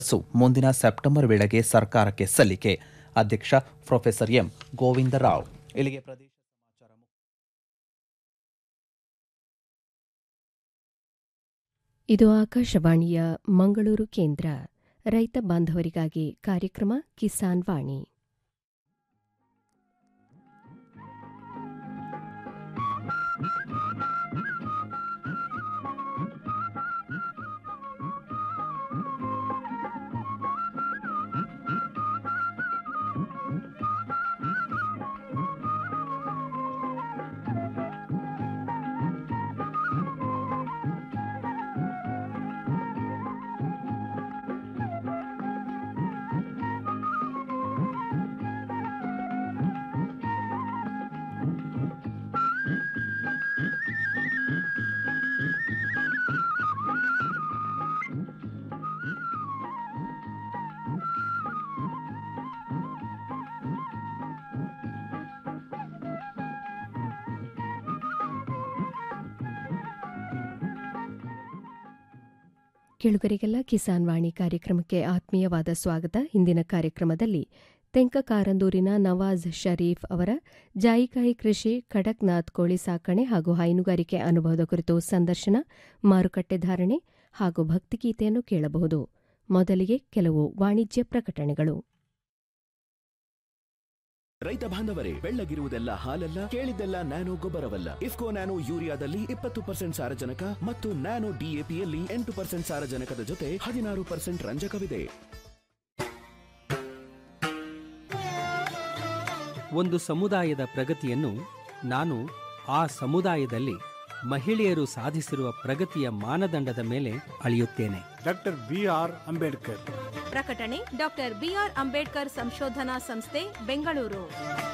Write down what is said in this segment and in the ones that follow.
ಸು ಮುಂದಿನ ಸೆಪ್ಟೆಂಬರ್ ವೇಳೆಗೆ ಸರ್ಕಾರಕ್ಕೆ ಸಲ್ಲಿಕೆ ಅಧ್ಯಕ್ಷ ಪ್ರೊಫೆಸರ್ ಎಂ ಗೋವಿಂದರಾವ್ ಇಲ್ಲಿಗೆ ಪ್ರದೇಶ ಸಮಾಚಾರ ಮುಕ್ತಾಯ. ಇದು ಆಕಾಶವಾಣಿಯ ಮಂಗಳೂರು ಕೇಂದ್ರ ರೈತ ಬಾಂಧವರಿಗಾಗಿ ಕಾರ್ಯಕ್ರಮ ಕಿಸಾನ್ ವಾಣಿ ಕೇಳುಗರಿಗೆಲ್ಲ ಕಿಸಾನ್ ವಾಣಿ ಕಾರ್ಯಕ್ರಮಕ್ಕೆ ಆತ್ಮೀಯವಾದ ಸ್ವಾಗತ ಇಂದಿನ ಕಾರ್ಯಕ್ರಮದಲ್ಲಿ ತೆಂಕ ಕಾರಂದೂರಿನ ನವಾಜ್ ಶರೀಫ್ ಅವರ ಜಾಯಿಕಾಯಿ ಕೃಷಿ ಕಡಕ್ನಾಥ್ ಕೋಳಿ ಸಾಕಣೆ ಹಾಗೂ ಹೈನುಗಾರಿಕೆ ಅನುಭವದ ಕುರಿತು ಸಂದರ್ಶನ ಮಾರುಕಟ್ಟೆ ಧಾರಣೆ ಹಾಗೂ ಭಕ್ತಿಗೀತೆಯನ್ನು ಕೇಳಬಹುದು ಮೊದಲಿಗೆ ಕೆಲವು ವಾಣಿಜ್ಯ ಪ್ರಕಟಣೆಗಳು ರೈತ ಬಾಂಧವರೇ ಬೆಳ್ಳಗಿರುವುದೆಲ್ಲ ಹಾಲಲ್ಲ ಕೇಳಿದ್ದೆಲ್ಲ ನ್ಯಾನೋ ಗೊಬ್ಬರವಲ್ಲ ಇಫ್ಕೋ ನ್ಯಾನೋ ಯೂರಿಯಾದಲ್ಲಿ ಇಪ್ಪತ್ತು ಪರ್ಸೆಂಟ್ ಸಾರಜನಕ ಮತ್ತು ನ್ಯಾನೋ ಡಿಎಪಿಯಲ್ಲಿ ಎಂಟು ಪರ್ಸೆಂಟ್ ಸಾರಜನಕದ ಜೊತೆ ಹದಿನಾರು ಪರ್ಸೆಂಟ್ ರಂಜಕವಿದೆ ಒಂದು ಸಮುದಾಯದ ಪ್ರಗತಿಯನ್ನು ನಾನು ಆ ಸಮುದಾಯದಲ್ಲಿ ಮಹಿಳೆಯರು ಸಾಧಿಸಿರುವ ಪ್ರಗತಿಯ ಮಾನದಂಡದ ಮೇಲೆ ಅಳೆಯುತ್ತೇನೆ ಡಾಕ್ಟರ್ ಬಿ ಆರ್ ಅಂಬೇಡ್ಕರ್ ಪ್ರಕಟಣೆ ಡಾಕ್ಟರ್ ಬಿಆರ್ ಅಂಬೇಡ್ಕರ್ ಸಂಶೋಧನಾ ಸಂಸ್ಥೆ ಬೆಂಗಳೂರು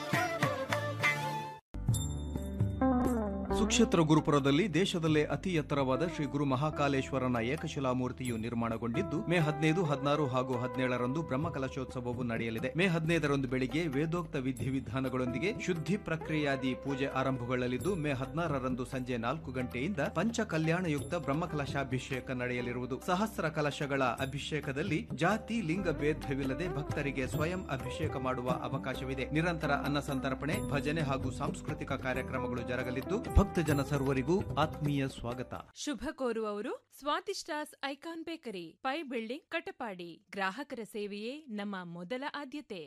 ಸುಕ್ಷೇತ್ರ ಗುರುಪುರದಲ್ಲಿ ದೇಶದಲ್ಲೇ ಅತಿ ಎತ್ತರವಾದ ಶ್ರೀ ಗುರು ಮಹಾಕಾಲೇಶ್ವರನ ಏಕಶಿಲಾ ಮೂರ್ತಿಯು ನಿರ್ಮಾಣಗೊಂಡಿದ್ದು ಮೇ ಹದಿನೈದು ಹದಿನಾರು ಹಾಗೂ ಹದಿನೇಳರಂದು ಬ್ರಹ್ಮಕಲಶೋತ್ಸವವು ನಡೆಯಲಿದೆ ಮೇ ಹದಿನೈದರಂದು ಬೆಳಿಗ್ಗೆ ವೇದೋಕ್ತ ವಿಧಿವಿಧಾನಗಳೊಂದಿಗೆ ಶುದ್ಧಿ ಪ್ರಕ್ರಿಯಾದಿ ಪೂಜೆ ಆರಂಭಗೊಳ್ಳಲಿದ್ದು ಮೇ ಹದಿನಾರರಂದು ಸಂಜೆ ನಾಲ್ಕು ಗಂಟೆಯಿಂದ ಪಂಚ ಕಲ್ಯಾಣಯುಕ್ತ ಬ್ರಹ್ಮಕಲಶಾಭಿಷೇಕ ನಡೆಯಲಿರುವುದು ಸಹಸ್ರ ಕಲಶಗಳ ಅಭಿಷೇಕದಲ್ಲಿ ಜಾತಿ ಲಿಂಗ ಭೇದವಿಲ್ಲದೆ ಭಕ್ತರಿಗೆ ಸ್ವಯಂ ಅಭಿಷೇಕ ಮಾಡುವ ಅವಕಾಶವಿದೆ ನಿರಂತರ ಅನ್ನ ಸಂತರ್ಪಣೆ ಭಜನೆ ಹಾಗೂ ಸಾಂಸ್ಕೃತಿಕ ಕಾರ್ಯಕ್ರಮಗಳು ಜರಗಲಿದ್ದು ಭಕ್ತಜನ ಸರ್ವರಿಗೂ ಆತ್ಮೀಯ ಸ್ವಾಗತ ಶುಭ ಕೋರುವವರು ಸ್ವಾತಿಷ್ಟಾಸ್ icon bakery Pai building Katapadi ಗ್ರಾಹಕರ ಸೇವೆಯೇ ನಮ್ಮ ಮೊದಲ ಆದ್ಯತೆ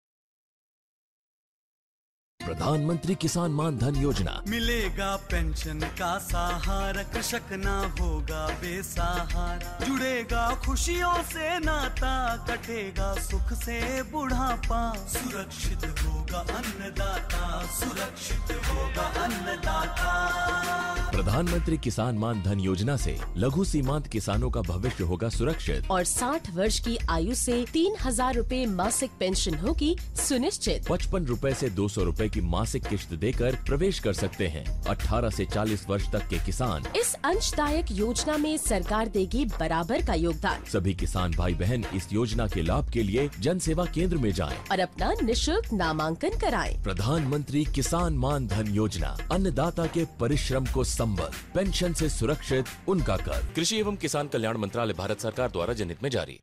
ಪ್ರಧಾನಮಂತ್ರಿ ಕಿಸಾನ್ ಮಾನ್ ಧನ್ ಯೋಜನಾ मिलेगा पेंशन का सहारा कृषक ना होगा बेसहारा जुड़ेगा खुशियों से नाता कटेगा सुख से बुढ़ापा सुरक्षित होगा अन्नदाता सुरक्षित होगा अन्नदाता प्रधानमंत्री किसान मान धन योजना से लघु सीमांत किसानों का भविष्य होगा सुरक्षित और 60 वर्ष की आयु से तीन हजार रूपए मासिक पेंशन होगी सुनिश्चित पचपन रूपए से दो सौ रूपए की मासिक किश्त देकर प्रवेश कर सकते हैं 18 से 40 वर्ष तक के किसान इस अंशदायक योजना में सरकार देगी बराबर का योगदान सभी किसान भाई बहन इस योजना के लाभ के लिए जन सेवा केंद्र में जाएं। और अपना निशुल्क नामांकन कराएं। प्रधानमंत्री किसान मान धन योजना अन्नदाता के परिश्रम को संबल पेंशन से सुरक्षित उनका कर कृषि एवं किसान कल्याण मंत्रालय भारत सरकार द्वारा जनहित में जारी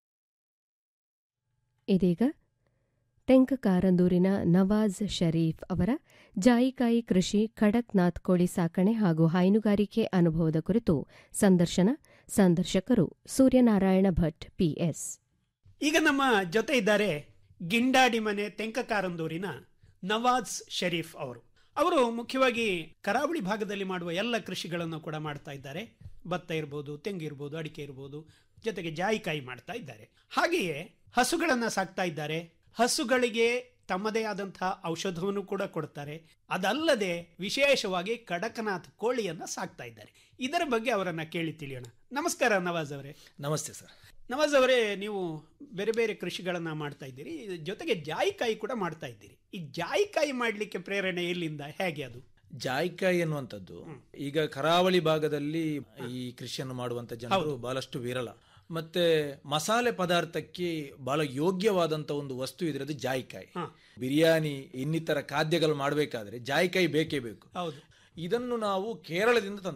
ಇದೀಗ ತೆಂಕ ಕಾರಂದೂರಿನ ನವಾಜ್ ಶರೀಫ್ ಅವರ ಜಾಯಿಕಾಯಿ ಕೃಷಿ ಖಡಕ್ನಾಥ್ ಕೋಳಿ ಸಾಕಣೆ ಹಾಗೂ ಹೈನುಗಾರಿಕೆ ಅನುಭವದ ಕುರಿತು ಸಂದರ್ಶನ ಸಂದರ್ಶಕರು ಸೂರ್ಯನಾರಾಯಣ ಭಟ್ ಪಿಎಸ್ ಈಗ ನಮ್ಮ ಜೊತೆ ಇದ್ದಾರೆ ಗಿಂಡಾಡಿ ಮನೆ ತೆಂಕಕಾರಂದೂರಿನ ನವಾಜ್ ಶರೀಫ್ ಅವರು ಅವರು ಮುಖ್ಯವಾಗಿ ಕರಾವಳಿ ಭಾಗದಲ್ಲಿ ಮಾಡುವ ಎಲ್ಲ ಕೃಷಿಗಳನ್ನು ಕೂಡ ಮಾಡ್ತಾ ಇದ್ದಾರೆ ಭತ್ತ ಇರ್ಬೋದು ತೆಂಗಿರ್ಬೋದು ಅಡಿಕೆ ಇರ್ಬೋದು ಜೊತೆಗೆ ಜಾಯಿಕಾಯಿ ಮಾಡ್ತಾ ಇದ್ದಾರೆ ಹಾಗೆಯೇ ಹಸುಗಳನ್ನು ಸಾಕ್ತಾ ಇದ್ದಾರೆ ಹಸುಗಳಿಗೆ ತಮ್ಮದೇ ಆದಂತಹ ಔಷಧವನ್ನು ಕೂಡ ಕೊಡ್ತಾರೆ ಅದಲ್ಲದೆ ವಿಶೇಷವಾಗಿ ಕಡಕನಾಥ್ ಕೋಳಿಯನ್ನ ಸಾಕ್ತಾ ಇದ್ದಾರೆ ಇದರ ಬಗ್ಗೆ ಅವರನ್ನ ಕೇಳಿ ತಿಳಿಯೋಣ ನಮಸ್ಕಾರ ನವಾಜ್ ಅವರೇ ನಮಸ್ತೆ ಸರ್ ನವಾಜ್ ಅವರೇ ನೀವು ಬೇರೆ ಬೇರೆ ಕೃಷಿಗಳನ್ನ ಮಾಡ್ತಾ ಇದ್ದೀರಿ ಇದ್ರ ಜೊತೆಗೆ ಜಾಯಿಕಾಯಿ ಕೂಡ ಮಾಡ್ತಾ ಇದ್ದೀರಿ ಈ ಜಾಯಿಕಾಯಿ ಮಾಡಲಿಕ್ಕೆ ಪ್ರೇರಣೆ ಎಲ್ಲಿಂದ ಹೇಗೆ ಅದು ಜಾಯಿಕಾಯಿ ಎನ್ನುವಂಥದ್ದು ಈಗ ಕರಾವಳಿ ಭಾಗದಲ್ಲಿ ಈ ಕೃಷಿಯನ್ನು ಮಾಡುವಂತ ಜನರು ಬಹಳಷ್ಟು ವಿರಳ ಮತ್ತೆ ಮಸಾಲೆ ಪದಾರ್ಥಕ್ಕೆ ಬಹಳ ಯೋಗ್ಯವಾದಂತ ಒಂದು ವಸ್ತು ಇದ್ರದ್ದು ಜಾಯಿಕಾಯಿ ಬಿರಿಯಾನಿ ಇನ್ನಿತರ ಖಾದ್ಯಗಳು ಮಾಡಬೇಕಾದ್ರೆ ಜಾಯಿಕಾಯಿ ಬೇಕೇ ಬೇಕು ಹೌದು ಇದನ್ನು ನಾವು ಕೇರಳದಿಂದ ತಂದದ್ದು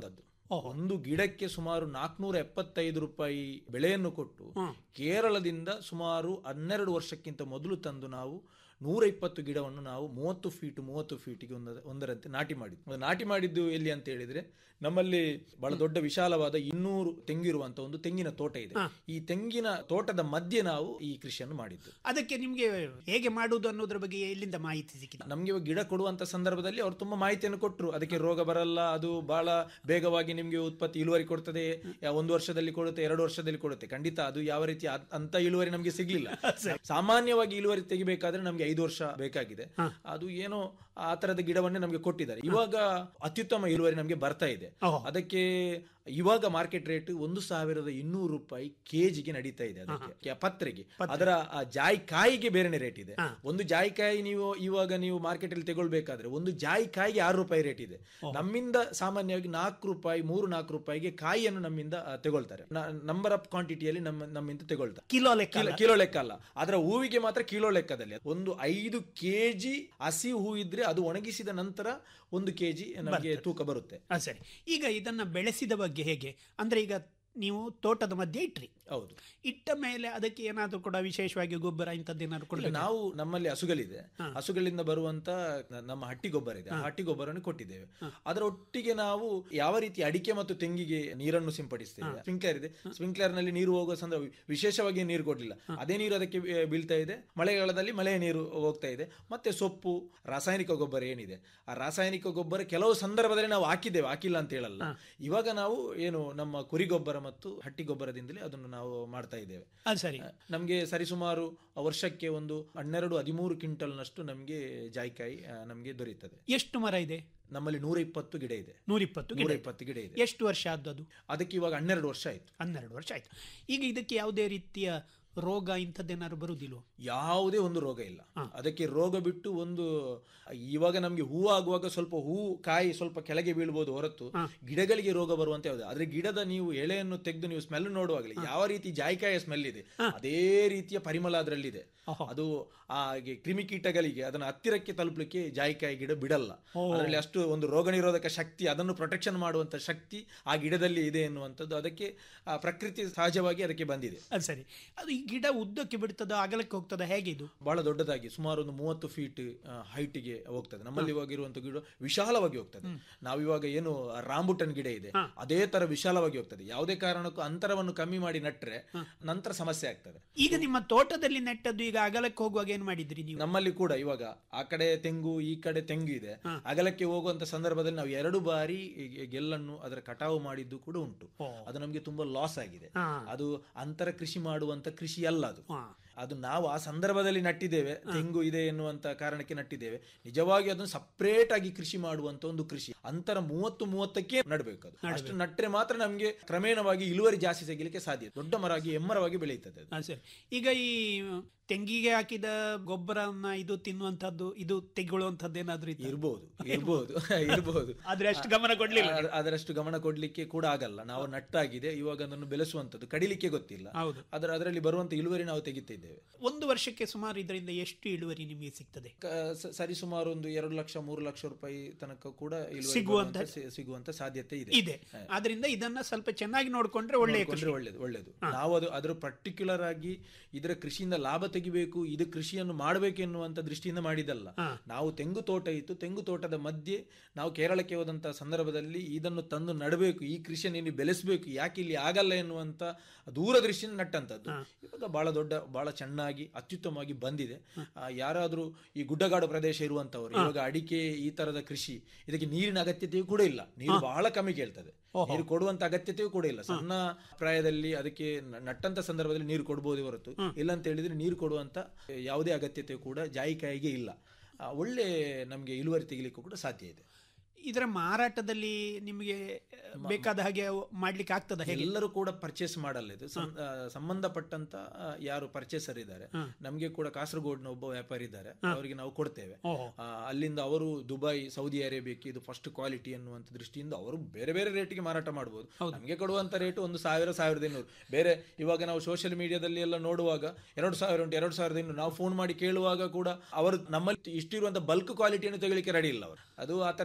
ಒಂದು ಗಿಡಕ್ಕೆ ಸುಮಾರು ನಾಲ್ಕುನೂರ ಎಪ್ಪತ್ತೈದು ರೂಪಾಯಿ ಬೆಳೆಯನ್ನು ಕೊಟ್ಟು ಕೇರಳದಿಂದ ಸುಮಾರು ಹನ್ನೆರಡು ವರ್ಷಕ್ಕಿಂತ ಮೊದಲು ತಂದು ನಾವು ನೂರ ಇಪ್ಪತ್ತು ಗಿಡವನ್ನು ನಾವು ಮೂವತ್ತು ಫೀಟ್ ಮೂವತ್ತು ಫೀಟಿಗೆ ಒಂದ ಒಂದರಂತೆ ನಾಟಿ ಮಾಡಿದ್ವಿ ಅದು ನಾಟಿ ಮಾಡಿದ್ದು ಎಲ್ಲಿ ಅಂತ ಹೇಳಿದ್ರೆ ನಮ್ಮಲ್ಲಿ ಬಹಳ ದೊಡ್ಡ ವಿಶಾಲವಾದ ಇನ್ನೂರು ತೆಂಗಿರುವಂತ ಒಂದು ತೆಂಗಿನ ತೋಟ ಇದೆ ಈ ತೆಂಗಿನ ತೋಟದ ಮಧ್ಯೆ ನಾವು ಈ ಕೃಷಿಯನ್ನು ಮಾಡಿದ್ದು ಅದಕ್ಕೆ ನಿಮ್ಗೆ ಹೇಗೆ ಮಾಡುವುದು ಅನ್ನೋದ್ರ ಬಗ್ಗೆ ಎಲ್ಲಿಂದ ಮಾಹಿತಿ ಸಿಕ್ಕಿದೆ ನಮಗೆ ಇವಾಗ ಗಿಡ ಕೊಡುವಂತ ಸಂದರ್ಭದಲ್ಲಿ ಅವರು ತುಂಬಾ ಮಾಹಿತಿಯನ್ನು ಕೊಟ್ಟರು ಅದಕ್ಕೆ ರೋಗ ಬರಲ್ಲ ಅದು ಬಹಳ ಬೇಗವಾಗಿ ನಿಮ್ಗೆ ಉತ್ಪತ್ತಿ ಇಳುವರಿ ಕೊಡ್ತದೆ ಯಾ- ಒಂದು ವರ್ಷದಲ್ಲಿ ಕೊಡುತ್ತೆ ಎರಡು ವರ್ಷದಲ್ಲಿ ಕೊಡುತ್ತೆ ಖಂಡಿತ ಅದು ಯಾವ ರೀತಿ ಅದ್- ಅಂತ ಇಳುವರಿ ನಮಗೆ ಸಿಗ್ಲಿಲ್ಲ ಸಾಮಾನ್ಯವಾಗಿ ಇಳುವರಿ ತೆಗಿಬೇಕಾದ್ರೆ ನಮ್ಗೆ ಐದು ವರ್ಷ ಬೇಕಾಗಿದೆ ಅದು ಏನೋ ಆ ತರದ ಗಿಡವನ್ನೇ ನಮಗೆ ಕೊಟ್ಟಿದ್ದಾರೆ ಇವಾಗ ಅತ್ಯುತ್ತಮ ಇಳುವರಿ ನಮಗೆ ಬರ್ತಾ ಇದೆ ಅದಕ್ಕೆ ಇವಾಗ ಮಾರ್ಕೆಟ್ ರೇಟ್ ಒಂದು ಸಾವಿರದ ಇನ್ನೂರು ರೂಪಾಯಿ ಕೆಜಿಗೆ ನಡೀತಾ ಇದೆ ಅದಕ್ಕೆ ಪತ್ರೆಗೆ ಅದರ ಆ ಜಾಯಿಕಾಯಿಗೆ ಬೇರೆನೆ ರೇಟ್ ಇದೆ ಒಂದು ಜಾಯಿಕಾಯಿ ನೀವು ಇವಾಗ ನೀವು ಮಾರ್ಕೆಟ್ ಅಲ್ಲಿ ತಗೊಳ್ಬೇಕಾದ್ರೆ ಒಂದು ಜಾಯಿಕಾಯಿಗೆ ಆರು ರೂಪಾಯಿ ರೇಟ್ ಇದೆ ನಮ್ಮಿಂದ ಸಾಮಾನ್ಯವಾಗಿ ನಾಲ್ಕು ರೂಪಾಯಿ ಮೂರು ನಾಲ್ಕು ರೂಪಾಯಿಗೆ ಕಾಯಿಯನ್ನು ನಮ್ಮಿಂದ ಆ, ತಗೊಳ್ತಾರೆ ನಂಬರ್ ಆಫ್ ಕ್ವಾಂಟಿಟಿಯಲ್ಲಿ ನಮ್ಮ ನಮ್ಮಿಂದ ತಗೊಳ್ತಾರೆ ಕಿಲೋ ಲೆಕ್ಕ ಕಿಲೋ- ಕಿಲೋ ಲೆಕ್ಕ ಅಲ್ಲ ಅದರ ಹೂವಿಗೆ ಮಾತ್ರ ಕಿಲೋ ಲೆಕ್ಕದಲ್ಲಿ ಒಂದು ಐದು ಕೆಜಿ ಹಸಿ ಹೂ ಇದ್ರೆ ಅದು ಒಣಗಿಸಿದ ನಂತರ ಒಂದು ಕೆಜಿ ನಮಗೆ ತೂಕ ಬರುತ್ತೆ ಆ, ಸರಿ ಈಗ ಇದನ್ನ ಬೆಳೆಸಿದ ಬಗ್ಗೆ ಹೇಗೆ ಅಂದ್ರೆ ಈಗ ನೀವು ತೋಟದ ಮಧ್ಯೆ ಇಟ್ರಿ ಹೌದು ಇಟ್ಟ ಮೇಲೆ ಅದಕ್ಕೆ ಏನಾದ್ರೂ ಕೂಡ ವಿಶೇಷವಾಗಿ ಗೊಬ್ಬರ ಇಂಥದ್ದೇನಾದ್ರು ಇಲ್ಲ, ಕೊಡಬೇಕು ನಾವು ನಮ್ಮಲ್ಲಿ ಹಸುಗಳಿದೆ ಹಸುಗಳಿಂದ ಬರುವಂತ ನ- ನಮ್ಮ ಹಟ್ಟಿ ಗೊಬ್ಬರ ಇದೆ ಆ ಹಟ್ಟಿ ಗೊಬ್ಬರವನ್ನು ಕೊಟ್ಟಿದ್ದೇವೆ ಅದರ ಒಟ್ಟಿಗೆ ನಾವು ಯಾವ ರೀತಿ ಅಡಿಕೆ ಮತ್ತು ತೆಂಗಿಗೆ ನೀರನ್ನು ಸಿಂಪಡಿಸ್ತೇವೆ ಸ್ಪ್ರಿಂಕ್ಲರ್ ಇದೆ ಸ್ಪ್ರಿಂಕ್ಲರ್ ನಲ್ಲಿ ನೀರು ಹೋಗುವ ಸಂದರ್ಭ ವಿಶೇಷವಾಗಿ ನೀರು ಕೊಡಲಿಲ್ಲ ಅದೇ ನೀರು ಅದಕ್ಕೆ ಬೀ- ಬೀಳ್ತಾ ಇದೆ ಮಳೆಗಾಲದಲ್ಲಿ ಮಳೆಯ ನೀರು ಹೋಗ್ತಾ ಇದೆ ಮತ್ತೆ ಸೊಪ್ಪು ರಾಸಾಯನಿಕ ಗೊಬ್ಬರ ಏನಿದೆ ಆ ರಾಸಾಯನಿಕ ಗೊಬ್ಬರ ಕೆಲವು ಸಂದರ್ಭದಲ್ಲಿ ನಾವು ಹಾಕಿದ್ದೇವೆ ಹಾಕಿಲ್ಲ ಅಂತ ಹೇಳಲ್ಲ ಇವಾಗ ನಾವು ಏನು ನಮ್ಮ ಕುರಿ ಗೊಬ್ಬರ ಮತ್ತು ಹಟ್ಟಿ ಗೊಬ್ಬರದಿಂದಲೇ ಅದನ್ನು ನಾವು ಮಾಡ್ತಾ ಇದ್ದೇವೆ ಅದು ಸರಿ ನಮಗೆ ಸರಿಸುಮಾರು ವರ್ಷಕ್ಕೆ ಒಂದು ಹನ್ನೆರಡು ಹದಿಮೂರು ಕ್ವಿಂಟಲ್ನಷ್ಟು ನಮಗೆ ಜಾಯಿಕಾಯಿ ಆ, ನಮಗೆ ದೊರೆಯುತ್ತದೆ ಎಷ್ಟು ಮರ ಇದೆ ನಮ್ಮಲ್ಲಿ ನೂರ ಇಪ್ಪತ್ತು ಗಿಡ ಇದೆ ನೂರಿಪ್ಪತ್ತು ನೂರ ಗಿಡ ಇಪ್ಪತ್ತು ಗಿಡ ಇದೆ ಎಷ್ಟು ವರ್ಷ ಆದದ್ದು ಅದಕ್ಕೆ ಇವಾಗ ಹನ್ನೆರಡು ವರ್ಷ ಆಯ್ತು ಹನ್ನೆರಡು ವರ್ಷ ಆಯ್ತು ಈಗ ಇದಕ್ಕೆ ಯಾವುದೇ ರೀತಿಯ ರೋಗ ಇಂಥದ್ದೇನಾದ್ರು ಬರುವುದಿಲ್ವೋ ಯಾವುದೇ ಒಂದು ರೋಗ ಇಲ್ಲ ಅದಕ್ಕೆ ರೋಗ ಬಿಟ್ಟು ಒಂದು ಇವಾಗ ನಮ್ಗೆ ಹೂ ಆಗುವಾಗ ಸ್ವಲ್ಪ ಹೂ ಕಾಯಿ ಸ್ವಲ್ಪ ಕೆಳಗೆ ಬೀಳ್ಬೋದು ಹೊರತು ಗಿಡಗಳಿಗೆ ರೋಗ ಬರುವಂತ ಯಾವುದು ಆದ್ರೆ ಗಿಡದ ನೀವು ಎಳೆಯನ್ನು ತೆಗೆದು ನೀವು ಸ್ಮೆಲ್ ನೋಡುವಾಗಲೇ ಯಾವ ರೀತಿ ಜಾಯಿಕಾಯಿಯ ಸ್ಮೆಲ್ ಇದೆ ಅದೇ ರೀತಿಯ ಪರಿಮಳ ಅದರಲ್ಲಿದೆ ಅದು ಆ ಹಾಗೆ ಕ್ರಿಮಿಕೀಟಗಳಿಗೆ ಅದನ್ನ ಹತ್ತಿರಕ್ಕೆ ತಲುಪಲಿಕ್ಕೆ ಜಾಯಿಕಾಯಿ ಗಿಡ ಬಿಡಲ್ಲ ಅದರಲ್ಲಿ ಅಷ್ಟು ಒಂದು ರೋಗ ನಿರೋಧಕ ಶಕ್ತಿ ಅದನ್ನು ಪ್ರೊಟೆಕ್ಷನ್ ಮಾಡುವಂತ ಶಕ್ತಿ ಆ ಗಿಡದಲ್ಲಿ ಇದೆ ಎನ್ನುವಂಥದ್ದು ಅದಕ್ಕೆ ಆ ಪ್ರಕೃತಿ ಸಹಜವಾಗಿ ಅದಕ್ಕೆ ಬಂದಿದೆ ಅದು ಸರಿ ಅದು ಈ ಗಿಡ ಉದ್ದಕ್ಕೆ ಬಿಡ್ತದ ಅಗಲಕ್ಕೆ ಹೋಗ್ತದ ಹೇಗೆ ಇದು ಬಹಳ ದೊಡ್ಡದಾಗಿ ಸುಮಾರು ಒಂದು ಮೂವತ್ತು ಫೀಟ್ ಹೈಟಿಗೆ ಹೋಗ್ತದೆ ನಮ್ಮಲ್ಲಿ ಇವಾಗ ಇರುವಂತ ಗಿಡ ವಿಶಾಲವಾಗಿ ಹೋಗ್ತದೆ ನಾವಿವಾಗ ಏನು ರಾಂಬುಟನ್ ಗಿಡ ಇದೆ ಅದೇ ತರ ವಿಶಾಲವಾಗಿ ಹೋಗ್ತದೆ ಯಾವುದೇ ಕಾರಣಕ್ಕೂ ಅಂತರವನ್ನು ಕಮ್ಮಿ ಮಾಡಿ ನಟ್ರೆ ನಂತರ ಸಮಸ್ಯೆ ಆಗ್ತದೆ ಈಗ ನಿಮ್ಮ ತೋಟದಲ್ಲಿ ನೆಟ್ಟದ್ದು ಈಗ ಅಗಲಕ್ಕೆ ಹೋಗುವಾಗ ಏನ್ ಮಾಡಿದ್ರಿ ನೀವು ನಮ್ಮಲ್ಲಿ ಕೂಡ ಇವಾಗ ಆ ಕಡೆ ತೆಂಗು ಈ ಕಡೆ ತೆಂಗು ಇದೆ ಅಗಲಕ್ಕೆ ಹೋಗುವಂತ ಸಂದರ್ಭದಲ್ಲಿ ನಾವು ಎರಡು ಬಾರಿ ಈ ಗೆಲ್ಲನ್ನು ಅದರ ಕಟಾವು ಮಾಡಿದ್ದು ಕೂಡ ಉಂಟು ಅದು ನಮಗೆ ತುಂಬಾ ಲಾಸ್ ಆಗಿದೆ ಅದು ಅಂತರ ಕೃಷಿ ಮಾಡುವಂತ ಕೃಷಿ ಅಲ್ಲ ಅದು ಅದು ನಾವು ಆ ಸಂದರ್ಭದಲ್ಲಿ ನಟ್ಟಿದ್ದೇವೆ ತೆಂಗು ಇದೆ ಎನ್ನುವಂತ ಕಾರಣಕ್ಕೆ ನಟ್ಟಿದ್ದೇವೆ ನಿಜವಾಗಿ ಅದನ್ನು ಸಪರೇಟ್ ಆಗಿ ಕೃಷಿ ಮಾಡುವಂತ ಒಂದು ಕೃಷಿ ಅಂತರ ಮೂವತ್ತು ಮೂವತ್ತಕ್ಕೆ ನಡಬೇಕು ಅದು ಅಷ್ಟು ನಟ್ರೆ ಮಾತ್ರ ನಮಗೆ ಕ್ರಮೇಣವಾಗಿ ಇಳುವರಿ ಜಾಸ್ತಿ ಸಿಗಲಿಕ್ಕೆ ಸಾಧ್ಯ ದೊಡ್ಡ ಮರವಾಗಿ ಎಮ್ಮರವಾಗಿ ಬೆಳೆಯುತ್ತದೆ ಅದು. ಹಾ, ಸರಿ ಈಗ ಈ ತೆಂಗಿಗೆ ಹಾಕಿದ ಗೊಬ್ಬರನ್ನ ಇದು ತಿನ್ನುವಂತದ್ದು ಇದು ತೆಗೊಳ್ಳುವಂತದ್ದು ಏನಾದ್ರೂ ಇತ್ತ? ಇರ್ಬೋದು ಇರ್ಬೋದು ಇರ್ಬೋದು ಆದ್ರೆ ಅಷ್ಟು ಗಮನ ಕೊಡ್ಲಿಲ್ಲ ಆ- ಅದರಷ್ಟು ಗಮನ ಕೊಡ್ಲಿಕ್ಕೆ ಕೂಡ ಆಗಲ್ಲ ನಾವು ನಟ್ಟಾಗಿದೆ ಇವಾಗ ಅದನ್ನು ಬೆಳೆಸುವಂತದ್ದು ಕಡಿಲಿಕ್ಕೆ ಗೊತ್ತಿಲ್ಲ ಹೌದು ಅದರ ಅದರಲ್ಲಿ ಬರುವಂತ ಇಳುವರಿ ನಾವು ತೆಗಿತಾ ಇದ್ದೇವೆ ಒಂದು ವರ್ಷಕ್ಕೆ ಸುಮಾರು ಇದರಿಂದ ಎಷ್ಟು ಇಳುವರಿ ನಿಮಗೆ ಸಿಗ್ತದೆ ಕ- ಸ- ಸರಿಸುಮಾರು ಒಂದು ಎರಡು ಲಕ್ಷ ಮೂರು ಲಕ್ಷ ರೂಪಾಯಿ ತನಕ ಕೂಡ ಇಳುವರಿ ಸಿಗುವಂತ- ಬರುವಂತ ಸಿ- ಸಿಗುವಂತ ಸಾಧ್ಯತೆ ಇದೆ ಇದೆ ಆದ್ರಿಂದ ಇದನ್ನ ಸ್ವಲ್ಪ ಚೆನ್ನಾಗಿ ನೋಡ್ಕೊಂಡ್ರೆ ಒಳ್ಳೆಯ ಕೃಷಿ ನೋಡ್ಕೊಂಡ್ರೆ ಒಳ್ಳೇದು ಒಳ್ಳೇದು ನಾವು ಅದು ಅದರ ಪರ್ಟಿಕ್ಯುಲರ್ ಆಗಿ ಇದರ ಕೃಷಿಯಿಂದ ಲಾಭ ತೆಗಿಬೇಕು ಇದು ಕೃಷಿಯನ್ನು ಮಾಡಬೇಕು ಎನ್ನುವಂತ ದೃಷ್ಟಿಯಿಂದ ಮಾಡಿದಲ್ಲ ನಾವು ತೆಂಗು ತೋಟ ಇತ್ತು ತೆಂಗು ತೋಟದ ಮಧ್ಯೆ ನಾವು ಕೇರಳಕ್ಕೆ ಹೋದಂತ ಸಂದರ್ಭದಲ್ಲಿ ಇದನ್ನು ತಂದು ನಡಬೇಕು ಈ ಕೃಷಿಯನ್ನು ಇಲ್ಲಿ ಬೆಳೆಸಬೇಕು ಯಾಕೆ ಇಲ್ಲಿ ಆಗಲ್ಲ ಎನ್ನುವಂತ ದೂರದೃಷ್ಟಿಯಿಂದ ನಟ್ಟಂತದ್ದು ಇವಾಗ ಬಹಳ ದೊಡ್ಡ ಬಹಳ ಚೆನ್ನಾಗಿ ಅತ್ಯುತ್ತಮವಾಗಿ ಬಂದಿದೆ ಆ, ಯಾರಾದ್ರೂ ಈ ಗುಡ್ಡಗಾಡು ಪ್ರದೇಶ ಇರುವಂತವರು ಇವಾಗ ಅಡಿಕೆ ಈ ತರದ ಕೃಷಿ ಇದಕ್ಕೆ ನೀರಿನ ಅಗತ್ಯತೆಯೂ ಕೂಡ ಇಲ್ಲ ನೀರು ಬಹಳ ಕಮ್ಮಿ ಕೇಳ್ತದೆ ನೀರು ಕೊಡುವಂತ ಅಗತ್ಯತೆಯೂ ಕೂಡ ಇಲ್ಲ ಸಣ್ಣ ಪ್ರಾಯದಲ್ಲಿ ಅದಕ್ಕೆ ನ- ನಟ್ಟಂತ ಸಂದರ್ಭದಲ್ಲಿ ನೀರು ಕೊಡಬಹುದೇ ಹೊರತು ಇಲ್ಲ ಅಂತ ಹೇಳಿದ್ರೆ ನೀರು ಕೊಡುವಂತ ಯಾವುದೇ ಅಗತ್ಯತೆ ಕೂಡ ಜಾಯಿಕಾಯಿಗೆ ಇಲ್ಲ ಆ, ಒಳ್ಳೆ ನಮಗೆ ಇಳುವರಿ ತೆಗಿಲಿಕ್ಕೂ ಕೂಡ ಸಾಧ್ಯ ಇದೆ ಇದರ ಮಾರಾಟದಲ್ಲಿ ನಿಮಗೆ ಬೇಕಾದ ಹಾಗೆ ಮಾಡ್ಲಿಕ್ಕೆ ಆಗ್ತದ ಹೇಗೆ ಎಲ್ಲರೂ ಕೂಡ ಪರ್ಚೇಸ್ ಮಾಡಲ್ಲ ಇದು ಸಂ- ಆ, ಸಂಬಂಧಪಟ್ಟಂತ ಆ, ಯಾರು ಪರ್ಚೇಸರ್ ಇದ್ದಾರೆ ನಮಗೆ ಕೂಡ ಕಾಸರಗೋಡ್ನ ಒಬ್ಬ ವ್ಯಾಪಾರಿ ಇದ್ದಾರೆ ಅವರಿಗೆ ನಾವು ಕೊಡ್ತೇವೆ ಆ, ಅಲ್ಲಿಂದ ಅವರು ದುಬೈ ಸೌದಿ ಅರೇಬಿಯಾಕ್ಕೆ ಇದು ಫಸ್ಟ್ ಕ್ವಾಲಿಟಿ ಅನ್ನುವಂತ ದೃಷ್ಟಿಯಿಂದ ಅವರು ಬೇರೆ ಬೇರೆ ರೇಟಿಗೆ ಮಾರಾಟ ಮಾಡಬಹುದು ನಮಗೆ ಕೊಡುವಂತ ರೇಟ್ ಒಂದು ಸಾವಿರ ಸಾವಿರದ ಇನ್ನೂರು ಬೇರೆ ಇವಾಗ ನಾವು ಸೋಷಿಯಲ್ ಮೀಡಿಯಾದಲ್ಲಿ ಎಲ್ಲ ನೋಡುವಾಗ ಎರಡು ಸಾವಿರ ಉಂಟು ಎರಡು ಸಾವಿರದ ಇನ್ನೂರು ನಾವು ಫೋನ್ ಮಾಡಿ ಕೇಳುವಾಗ ಕೂಡ ಅವರು ನಮ್ಮಲ್ಲಿ ಇಷ್ಟಿರುವಂತ ಬಲ್ಕ್ ಕ್ವಾಲಿಟಿಯನ್ನು ತೆಗಿಲಿಕ್ಕೆ ರೆಡಿ ಇಲ್ಲ ಅವರು ಅದು ಆ ತರ ಎಲ್ಲ ಹೇಳ್ತಾರೆ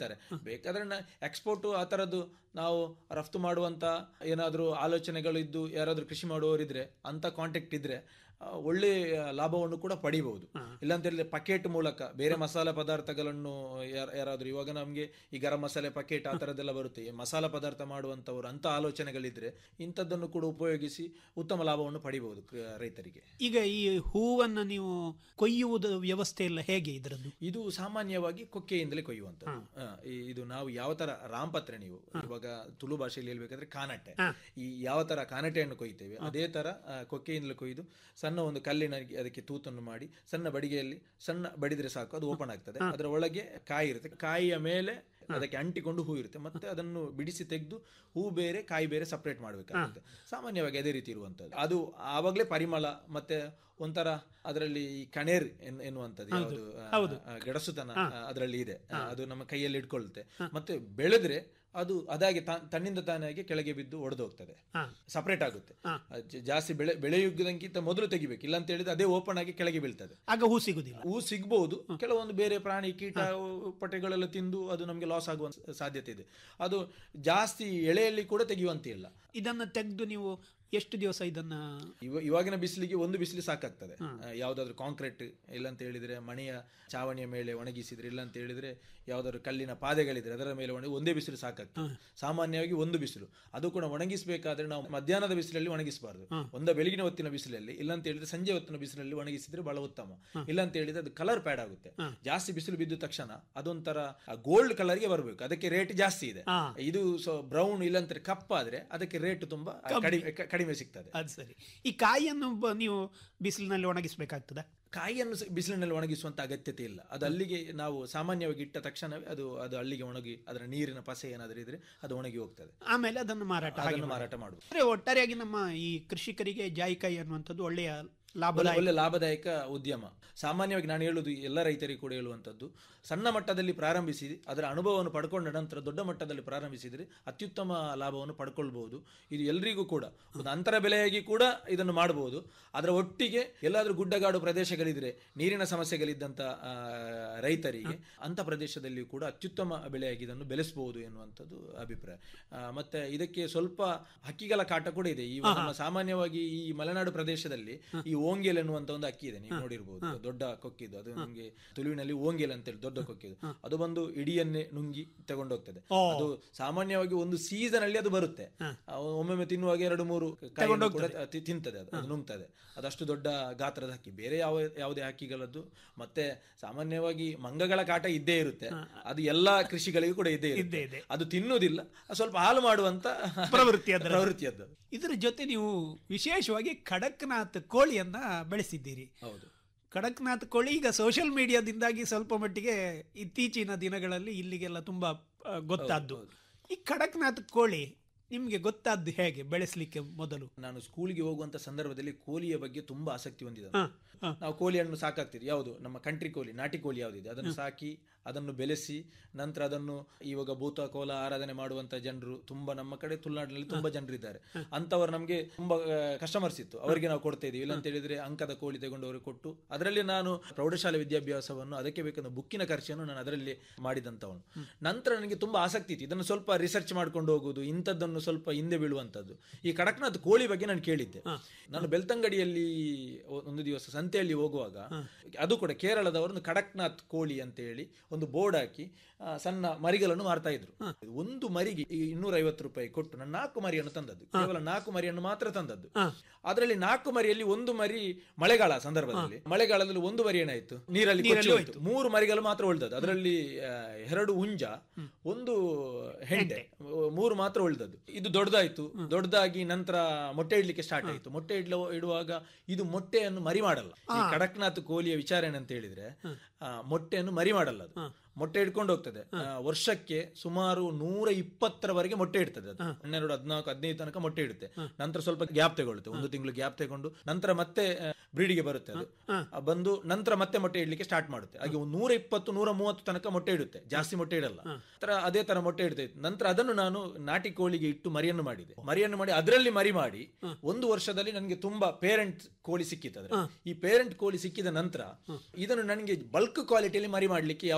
ಮಾಡ್ತಾರೆ ಬೇಕಾದ್ರೆ ಎಕ್ಸ್ಪೋರ್ಟ್ ಆ ತರದ್ದು ನಾವು ರಫ್ತು ಮಾಡುವಂತ ಏನಾದ್ರೂ ಆಲೋಚನೆಗಳು ಇದ್ದು ಯಾರಾದ್ರೂ ಕೃಷಿ ಮಾಡುವವರಿದ್ರೆ ಅಂತ ಕಾಂಟ್ಯಾಕ್ಟ್ ಇದ್ರೆ ಆ, ಒಳ್ಳೆ ಲಾಭವನ್ನು ಕೂಡ ಪಡಿಬಹುದು ಇಲ್ಲಾಂತ ಹೇಳಿದ್ರೆ ಪಕೆಟ್ ಮೂಲಕ ಬೇರೆ ಮಸಾಲೆ ಪದಾರ್ಥಗಳನ್ನು ಯಾರ್- ಯಾರಾದ್ರೂ ಇವಾಗ ನಮ್ಗೆ ಈ ಗರಂ ಮಸಾಲೆ ಪಕೆಟ್ ಆ ತರದ್ದೆಲ್ಲ ಬರುತ್ತೆ ಈ ಮಸಾಲ ಪದಾರ್ಥ ಮಾಡುವಂತವ್ರು ಅಂತ ಆಲೋಚನೆಗಳಿದ್ರೆ ಇಂಥದ್ದನ್ನು ಕೂಡ ಉಪಯೋಗಿಸಿ ಉತ್ತಮ ಲಾಭವನ್ನು ಪಡಿಬಹುದು ಕ- ರೈತರಿಗೆ ಈಗ ಈ ಹೂವನ್ನು ನೀವು ಕೊಯ್ಯುವುದು ವ್ಯವಸ್ಥೆ ಎಲ್ಲ ಹೇಗೆ ಇದರದ್ದು ಇದು ಸಾಮಾನ್ಯವಾಗಿ ಕೊಕ್ಕೆಯಿಂದಲೇ ಕೊಯ್ಯುವಂಥದ್ದು ಆ, ಈ- ಇದು ನಾವು ಯಾವ ತರ ರಾಂಪತ್ರೆ ನೀವು ಇವಾಗ ತುಳು ಭಾಷೆಯಲ್ಲಿ ಹೇಳ್ಬೇಕಾದ್ರೆ ಕಾನಟೆ ಈ ಯಾವ ತರ ಕಾನಟೆಯನ್ನು ಕೊಯ್ತೇವೆ ಅದೇ ತರ ಆ, ಕೊಕ್ಕೆಯಿಂದಲೇ ಕೊಯ್ದು ಸಣ್ಣ ಒಂದು ಕಲ್ಲಿನ ಅದಕ್ಕೆ ತೂತನ್ನು ಮಾಡಿ ಸಣ್ಣ ಬಡಿಗೆಯಲ್ಲಿ ಸಣ್ಣ ಬಡಿದ್ರೆ ಸಾಕು ಅದು ಓಪನ್ ಆಗ್ತದೆ ಅದರ ಒಳಗೆ ಕಾಯಿ ಇರುತ್ತೆ ಕಾಯಿಯ ಮೇಲೆ ಅದಕ್ಕೆ ಅಂಟಿಕೊಂಡು ಹೂ ಇರುತ್ತೆ ಮತ್ತೆ ಅದನ್ನು ಬಿಡಿಸಿ ತೆಗೆದು ಹೂ ಬೇರೆ ಕಾಯಿ ಬೇರೆ ಸಪರೇಟ್ ಮಾಡಬೇಕಾಗುತ್ತೆ ಸಾಮಾನ್ಯವಾಗಿ ಅದೇ ರೀತಿ ಇರುವಂತದ್ದು ಅದು ಆವಾಗಲೇ ಪರಿಮಳ ಮತ್ತೆ ಒಂಥರ ಅದರಲ್ಲಿ ಈ ಕಣೇರ್ ಎನ್- ಎನ್ನುವಂಥದ್ದು ಯಾವುದು ಆ, ಆ, ಗೆಡಸುತನ ಅದರಲ್ಲಿ ಇದೆ ಆ, ಅದು ನಮ್ಮ ಕೈಯಲ್ಲಿ ಇಟ್ಕೊಳ್ಳುತ್ತೆ ಮತ್ತೆ ಬೆಳೆದ್ರೆ ಅದು ಅದಾಗಿ ತಾ- ತನ್ನಿಂದ ತಾನಾಗಿ ಕೆಳಗೆ ಬಿದ್ದು ಒಡೆದು ಹೋಗ್ತದೆ ಸಪರೇಟ್ ಆಗುತ್ತೆ ಆ, ಜ- ಜಾಸ್ತಿ ಬೆಳೆ ಬೆಳೆಯುವುದಕ್ಕಿಂತ ಮೊದಲು ತೆಗಿಬೇಕು ಇಲ್ಲ ಅಂತ ಹೇಳಿದ್ರೆ ಅದೇ ಓಪನ್ ಆಗಿ ಕೆಳಗೆ ಬೀಳ್ತದೆ ಆಗ ಹೂ ಸಿಗುದಿಲ್ಲ ಹೂ ಸಿಗ್ಬಹುದು ಕೆಲವೊಂದು ಬೇರೆ ಪ್ರಾಣಿ ಕೀಟ ಪಟೆಗಳೆಲ್ಲ ತಿಂದು ಅದು ನಮಗೆ ಲಾಸ್ ಆಗುವ ಸಾಧ್ಯತೆ ಇದೆ ಅದು ಜಾಸ್ತಿ ಎಳೆಯಲ್ಲಿ ಕೂಡ ತೆಗೆಯುವಂತೆ ಇಲ್ಲ ಇದನ್ನ ತೆಗೆದು ನೀವು ಎಷ್ಟು ದಿವಸ ಇದನ್ನ ಇವ- ಇವಾಗಿನ ಬಿಸಿಲಿಗೆ ಒಂದು ಬಿಸಿಲು ಸಾಕಾಗ್ತದೆ ಆ, ಯಾವ್ದಾದ್ರು ಕಾಂಕ್ರೀಟ್ ಇಲ್ಲ ಅಂತ ಹೇಳಿದ್ರೆ ಮನೆಯ ಚಾವಣಿಯ ಮೇಲೆ ಒಣಗಿಸಿದ್ರೆ ಇಲ್ಲ ಅಂತ ಹೇಳಿದ್ರೆ ಯಾವ್ದಾದ್ರು ಕಲ್ಲಿನ ಪಾದೆಗಳಿದ್ರೆ ಅದರ ಮೇಲೆ ಒಣಗಿ ಒಂದೇ ಬಿಸಿಲು ಸಾಕಾಗ್ತದೆ ಸಾಮಾನ್ಯವಾಗಿ ಒಂದು ಬಿಸಿಲು ಅದು ಕೂಡ ಒಣಗಿಸಬೇಕಾದ್ರೆ ನಾವು ಮಧ್ಯಾಹ್ನದ ಬಿಸಿಲಲ್ಲಿ ಒಣಗಿಸಬಾರ್ದು ಒಂದ ಬೆಳಗಿನ ಹೊತ್ತಿನ ಬಿಸಿಲಲ್ಲಿ ಇಲ್ಲ ಅಂತ ಹೇಳಿದ್ರೆ ಸಂಜೆ ಹೊತ್ತಿನ ಬಿಸಿಲಲ್ಲಿ ಒಣಗಿಸಿದ್ರೆ ಬಹಳ ಉತ್ತಮ ಇಲ್ಲ ಅಂತ ಹೇಳಿದ್ರೆ ಅದು ಕಲರ್ ಪ್ಯಾಡ್ ಆಗುತ್ತೆ ಜಾಸ್ತಿ ಬಿಸಿಲು ಬಿದ್ದ ತಕ್ಷಣ ಅದೊಂಥರ ಗೋಲ್ಡ್ ಕಲರ್ಗೆ ಬರಬೇಕು ಅದಕ್ಕೆ ರೇಟ್ ಜಾಸ್ತಿ ಇದೆ ಇದು ಬ್ರೌನ್ ಇಲ್ಲ ಅಂತ ಕಪ್ಪಾದ್ರೆ ಅದಕ್ಕೆ ರೇಟ್ ತುಂಬಾ ಕಡಿಮೆ ಕ- ಕಡಿಮೆ ಸಿಗ್ತದೆ ಅದು ಸರಿ ಈ ಕಾಯಿಯನ್ನು ಬ- ನೀವು ಬಿಸಿಲಿನಲ್ಲಿ ಒಣಗಿಸ್ಬೇಕಾಗ್ತದ ಕಾಯಿಯನ್ನು ಸ- ಬಿಸಿಲಿನಲ್ಲಿ ಒಣಗಿಸುವಂತ ಅಗತ್ಯತೆ ಇಲ್ಲ ಅದು ಅಲ್ಲಿಗೆ ನಾವು ಸಾಮಾನ್ಯವಾಗಿ ಇಟ್ಟ ತಕ್ಷಣವೇ ಅದು ಅದು ಅಲ್ಲಿಗೆ ಒಣಗಿ ಅದರ ನೀರಿನ ಪಸೆ ಏನಾದರೂ ಇದ್ರೆ ಅದು ಒಣಗಿ ಹೋಗ್ತದೆ ಆಮೇಲೆ ಅದನ್ನು ಮಾರಾಟ ಹಾಗೆ ಅದನ್ನು ಮಾಡಿ. ಮಾರಾಟ ಮಾಡುವುದು ಅಂದ್ರೆ ಒಟ್ಟಾರೆಯಾಗಿ ನಮ್ಮ ಈ ಕೃಷಿಕರಿಗೆ ಜಾಯಿಕಾಯಿ ಅನ್ನುವಂಥದ್ದು ಒಳ್ಳೆಯ ಒಳ್ಳೆ ಲಾಭದಾಯಕ ಒಳ್ಳೆ ಲಾಭದಾಯಕ ಉದ್ಯಮ ಸಾಮಾನ್ಯವಾಗಿ ನಾನು ಹೇಳುವುದು ಎಲ್ಲ ರೈತರಿಗೆ ಕೂಡ ಹೇಳುವಂಥದ್ದು ಸಣ್ಣ ಮಟ್ಟದಲ್ಲಿ ಪ್ರಾರಂಭಿಸಿ ಅದರ ಅನುಭವವನ್ನು ಪಡ್ಕೊಂಡ ನಂತರ ದೊಡ್ಡ ಮಟ್ಟದಲ್ಲಿ ಪ್ರಾರಂಭಿಸಿದರೆ ಅತ್ಯುತ್ತಮ ಲಾಭವನ್ನು ಪಡ್ಕೊಳ್ಬಹುದು ಇದು ಎಲ್ರಿಗೂ ಕೂಡ ಒಂದು ಅಂತರ ಬೆಲೆಯಾಗಿ ಕೂಡ ಇದನ್ನು ಮಾಡಬಹುದು ಅದರ ಒಟ್ಟಿಗೆ ಎಲ್ಲಾದರೂ ಗುಡ್ಡಗಾಡು ಪ್ರದೇಶಗಳಿದ್ರೆ ನೀರಿನ ಸಮಸ್ಯೆಗಳಿದ್ದಂಥ ಆ, ರೈತರಿಗೆ ಅಂತ ಪ್ರದೇಶದಲ್ಲಿ ಕೂಡ ಅತ್ಯುತ್ತಮ ಬೆಳೆಯಾಗಿ ಇದನ್ನು ಬೆಳೆಸಬಹುದು ಎನ್ನುವಂಥದ್ದು ಅಭಿಪ್ರಾಯ ಆ, ಮತ್ತೆ ಇದಕ್ಕೆ ಸ್ವಲ್ಪ ಹಕ್ಕಿಗಳ ಕಾಟ ಕೂಡ ಇದೆ ಈ ನಮ್ಮ ಸಾಮಾನ್ಯವಾಗಿ ಈ ಮಲೆನಾಡು ಪ್ರದೇಶದಲ್ಲಿ ಈ ಓಂಗೆಲ್ ಎನ್ನುವಂತ ಒಂದು ಅಕ್ಕಿ ಇದೆ ನೀವು ನೋಡಿರ್ಬೋದು ದೊಡ್ಡ ಕೊಕ್ಕಿದ್ದು ಅದು ನಮಗೆ ತುಳುವಿನಲ್ಲಿ ಓಂಗೆಲ್ ಅಂತೇಳಿ ದೊಡ್ಡ ಕೊಕ್ಕಿದ್ದು ಅದು ಬಂದು ಇಡಿಯನ್ನೇ ನುಂಗಿ ತಗೊಂಡೋಗ್ತದೆ ಅದು ಸಾಮಾನ್ಯವಾಗಿ ಒಂದು ಸೀಸನ್ ಅಲ್ಲಿ ಅದು ಬರುತ್ತೆ ಆ, ಒಮ್ಮೊಮ್ಮೆ ತಿನ್ನುವಾಗ ಎರಡು ಮೂರು ಕಾಯಿಯನ್ನು ಕೂಡ ತಿ- ತಿಂತದೆ ಅದು ಅದು ನುಂಗ್ತದೆ ಅದಷ್ಟು ದೊಡ್ಡ ಗಾತ್ರದ ಹಕ್ಕಿ ಬೇರೆ ಯಾವ ಯಾವುದೇ ಹಕ್ಕಿಗಳದ್ದು ಮತ್ತೆ ಸಾಮಾನ್ಯವಾಗಿ ಮಂಗಗಳ ಕಾಟ ಇದ್ದೇ ಇರುತ್ತೆ ಅದು ಎಲ್ಲಾ ಕೃಷಿಗಳಿಗೂ ಕೂಡ ಇದ್ದೇ ಇದ್ದೇ ಇರುತ್ತೆ ಇದೆ. ಅದು ತಿನ್ನುವುದಿಲ್ಲ ಅದು ಸ್ವಲ್ಪ ಹಾಳು ಮಾಡುವಂತ ಪ್ರವೃತ್ತಿ ಅದರದ್ದು. ಪ್ರವೃತ್ತಿ ಅದು ಇದರ ಜೊತೆ ನೀವು ವಿಶೇಷವಾಗಿ ಖಡಕ್ನಾಥ್ ಕೋಳಿಯನ್ನ ಬೆಳೆಸಿದ್ದೀರಿ ಹೌದು ಕಡಕ್ನಾಥ್ ಕೋಳಿ ಈಗ ಸೋಷಿಯಲ್ ಮೀಡಿಯಾದಿಂದಾಗಿ ಸ್ವಲ್ಪ ಮಟ್ಟಿಗೆ ಇತ್ತೀಚಿನ ದಿನಗಳಲ್ಲಿ ಇಲ್ಲಿಗೆಲ್ಲ ತುಂಬಾ ಆ, ಗೊತ್ತಾದ್ದು ಈ ಕಡಕ್ನಾಥ್ ಕೋಳಿ ನಿಮ್ಗೆ ಗೊತ್ತಾದ್ದು ಹೇಗೆ ಬೆಳೆಸಲಿಕ್ಕೆ ಮೊದಲು ನಾನು ಸ್ಕೂಲ್ಗೆ ಹೋಗುವಂತ ಸಂದರ್ಭದಲ್ಲಿ ಕೋಳಿಯ ಬಗ್ಗೆ ತುಂಬಾ ಆಸಕ್ತಿ ಹೊಂದಿದ ಹಾ, ಹಾ. ನಾವು ಕೋಳಿಯನ್ನು ಸಾಕಾಗ್ತೀವಿ ಯಾವುದು ನಮ್ಮ ಕಂಟ್ರಿ ಕೋಳಿ ನಾಟಿ ಕೋಳಿ ಯಾವುದಿದೆ ಅದನ್ನು ಸಾಕಿ ಅದನ್ನು ಬೆಳೆಸಿ ನಂತರ ಅದನ್ನು ಇವಾಗ ಭೂತ ಕೋಲ ಆರಾಧನೆ ಮಾಡುವಂತ ಜನರು ತುಂಬಾ ನಮ್ಮ ಕಡೆ ತುಳುನಾಡಿನಲ್ಲಿ ತುಂಬಾ ಜನರು ಇದ್ದಾರೆ ಅಂತವರು ನಮಗೆ ತುಂಬಾ ಕಸ್ಟಮರ್ಸ್ ಇತ್ತು ಅವರಿಗೆ ನಾವು ಕೊಡ್ತಾ ಇದೀವಿ ಇಲ್ಲ ಅಂತ ಹೇಳಿದ್ರೆ ಅಂಕದ ಕೋಳಿ ತಗೊಂಡು ಅವರಿಗೆ ಕೊಟ್ಟು ಅದರಲ್ಲಿ ನಾನು ಪ್ರೌಢಶಾಲೆ ವಿದ್ಯಾಭ್ಯಾಸವನ್ನು ಅದಕ್ಕೆ ಬೇಕಾದ ಬುಕ್ಕಿನ ಖರ್ಚನ್ನು ನಾನು ಅದರಲ್ಲಿ ಮಾಡಿದಂತವನು ನಂತರ ನನಗೆ ತುಂಬಾ ಆಸಕ್ತಿ ಇತ್ತು ಇದನ್ನು ಸ್ವಲ್ಪ ರಿಸರ್ಚ್ ಮಾಡ್ಕೊಂಡು ಹೋಗುದು ಇಂಥದ್ದನ್ನು ಸ್ವಲ್ಪ ಹಿಂದೆ ಬೀಳುವಂತದ್ದು ಈ ಕಡಕ್ನಾಥ್ ಕೋಳಿ ಬಗ್ಗೆ ನಾನು ಕೇಳಿದ್ದೆ ನಾನು ಬೆಳ್ತಂಗಡಿಯಲ್ಲಿ ಒಂದು ದಿವಸ ಸಂತೆಯಲ್ಲಿ ಹೋಗುವಾಗ ಅದು ಕೂಡ ಕೇರಳದವರೊಂದು ಕಡಕ್ನಾಥ್ ಕೋಳಿ ಅಂತ ಹೇಳಿ ಒಂದು ಬೋರ್ಡ್ ಹಾಕಿ ಆ, ಸಣ್ಣ ಮರಿಗಳನ್ನು ಮಾರ್ತಾ ಇದ್ರು ಒಂದು ಮರಿಗೆ ಈ ಇನ್ನೂರ ಐವತ್ತು ರೂಪಾಯಿ ಕೊಟ್ಟು ನಾನು ನಾಲ್ಕು ಮರಿಯನ್ನು ತಂದದ್ದು ಕೇವಲ ನಾಲ್ಕು ಮರಿಯನ್ನು ಮಾತ್ರ ತಂದದ್ದು ಅದರಲ್ಲಿ ನಾಲ್ಕು ಮರಿಯಲ್ಲಿ ಒಂದು ಮರಿ ಮಳೆಗಾಲ ಸಂದರ್ಭದಲ್ಲಿ ಮಳೆಗಾಲದಲ್ಲಿ ಒಂದು ಮರಿ ಏನಾಯ್ತು ನೀರಲ್ಲಿ ಕೊಚ್ಚಿ ಹೋಯ್ತು. ಮೂರು ಮರಿಗಳು ಮಾತ್ರ ಉಳಿದದ್ದು ಅದರಲ್ಲಿ ಆ, ಎರಡು ಹುಂಜ ಒಂದು ಹೆಂಡೆ ಮೂರು ಮಾತ್ರ ಉಳಿದದ್ದು ಇದು ದೊಡ್ಡದಾಯ್ತು ದೊಡ್ಡದಾಗಿ ನಂತರ ಮೊಟ್ಟೆ ಇಡ್ಲಿಕ್ಕೆ ಸ್ಟಾರ್ಟ್ ಆಯ್ತು ಮೊಟ್ಟೆ ಇಡ್ಲ ಇಡುವಾಗ ಇದು ಮೊಟ್ಟೆಯನ್ನು ಮರಿ ಮಾಡಲ್ಲ ಈ ಕಡಕ್ನಾಥ್ ಕೋಳಿಯ ವಿಚಾರ ಏನಂತ ಹೇಳಿದ್ರೆ ಆ, ಮೊಟ್ಟೆಯನ್ನು ಮರಿ ಮಾಡಲ್ಲ ಅದು ಮೊಟ್ಟೆ ಇಟ್ಕೊಂಡು ಹೋಗ್ತದೆ ಆ, ವರ್ಷಕ್ಕೆ ಸುಮಾರು ನೂರ ಇಪ್ಪತ್ತರವರೆಗೆ ಮೊಟ್ಟೆ ಇಡ್ತದೆ ಅದು ಹನ್ನೆರಡು ಹದಿನಾಲ್ಕು ಹದಿನೈದು ತನಕ ಮೊಟ್ಟೆ ಇಡುತ್ತೆ ನಂತರ ಸ್ವಲ್ಪ ಗ್ಯಾಪ್ ತಗೊಳ್ಳುತ್ತೆ ಒಂದು ತಿಂಗಳು ಗ್ಯಾಪ್ ತಗೊಂಡು ನಂತರ ಮತ್ತೆ ಬ್ರೀಡಿಗೆ ಬರುತ್ತೆ ಅದು ಆ, ಬಂದು ನಂತರ ಮತ್ತೆ ಮೊಟ್ಟೆ ಇಡ್ಲಿಕ್ಕೆ ಸ್ಟಾರ್ಟ್ ಮಾಡುತ್ತೆ ಹಾಗೆ ಒಂದು ನೂರ ಇಪ್ಪತ್ತು ನೂರ ಮೂವತ್ತು ತನಕ ಮೊಟ್ಟೆ ಇಡುತ್ತೆ ಜಾಸ್ತಿ ಮೊಟ್ಟೆ ಇಡಲ್ಲ ನಂತರ ಅದೇ ತರ ಮೊಟ್ಟೆ ಇಡ್ತಾ ಇತ್ತು ನಂತರ ಅದನ್ನು ನಾನು ನಾಟಿ ಕೋಳಿಗೆ ಇಟ್ಟು ಮರಿಯನ್ನು ಮಾಡಿದೆ ಮರಿಯನ್ನು ಮಾಡಿ ಅದರಲ್ಲಿ ಮರಿ ಮಾಡಿ ಒಂದು ವರ್ಷದಲ್ಲಿ ನನಗೆ ತುಂಬಾ ಪೇರೆಂಟ್ ಕೋಳಿ ಸಿಕ್ಕಿತ್ತು ಅದ್ರ ಈ ಪೇರೆಂಟ್ ಕೋಳಿ ಸಿಕ್ಕಿದ ನಂತರ ಇದನ್ನು ನನಗೆ ಬಲ್ಕ್ ಕ್ವಾಲಿಟಿಯಲ್ಲಿ ಮರಿ ಮಾಡ್ಲಿಕ್ಕೆ ಯಾವುದೇ ರೀತಿಯ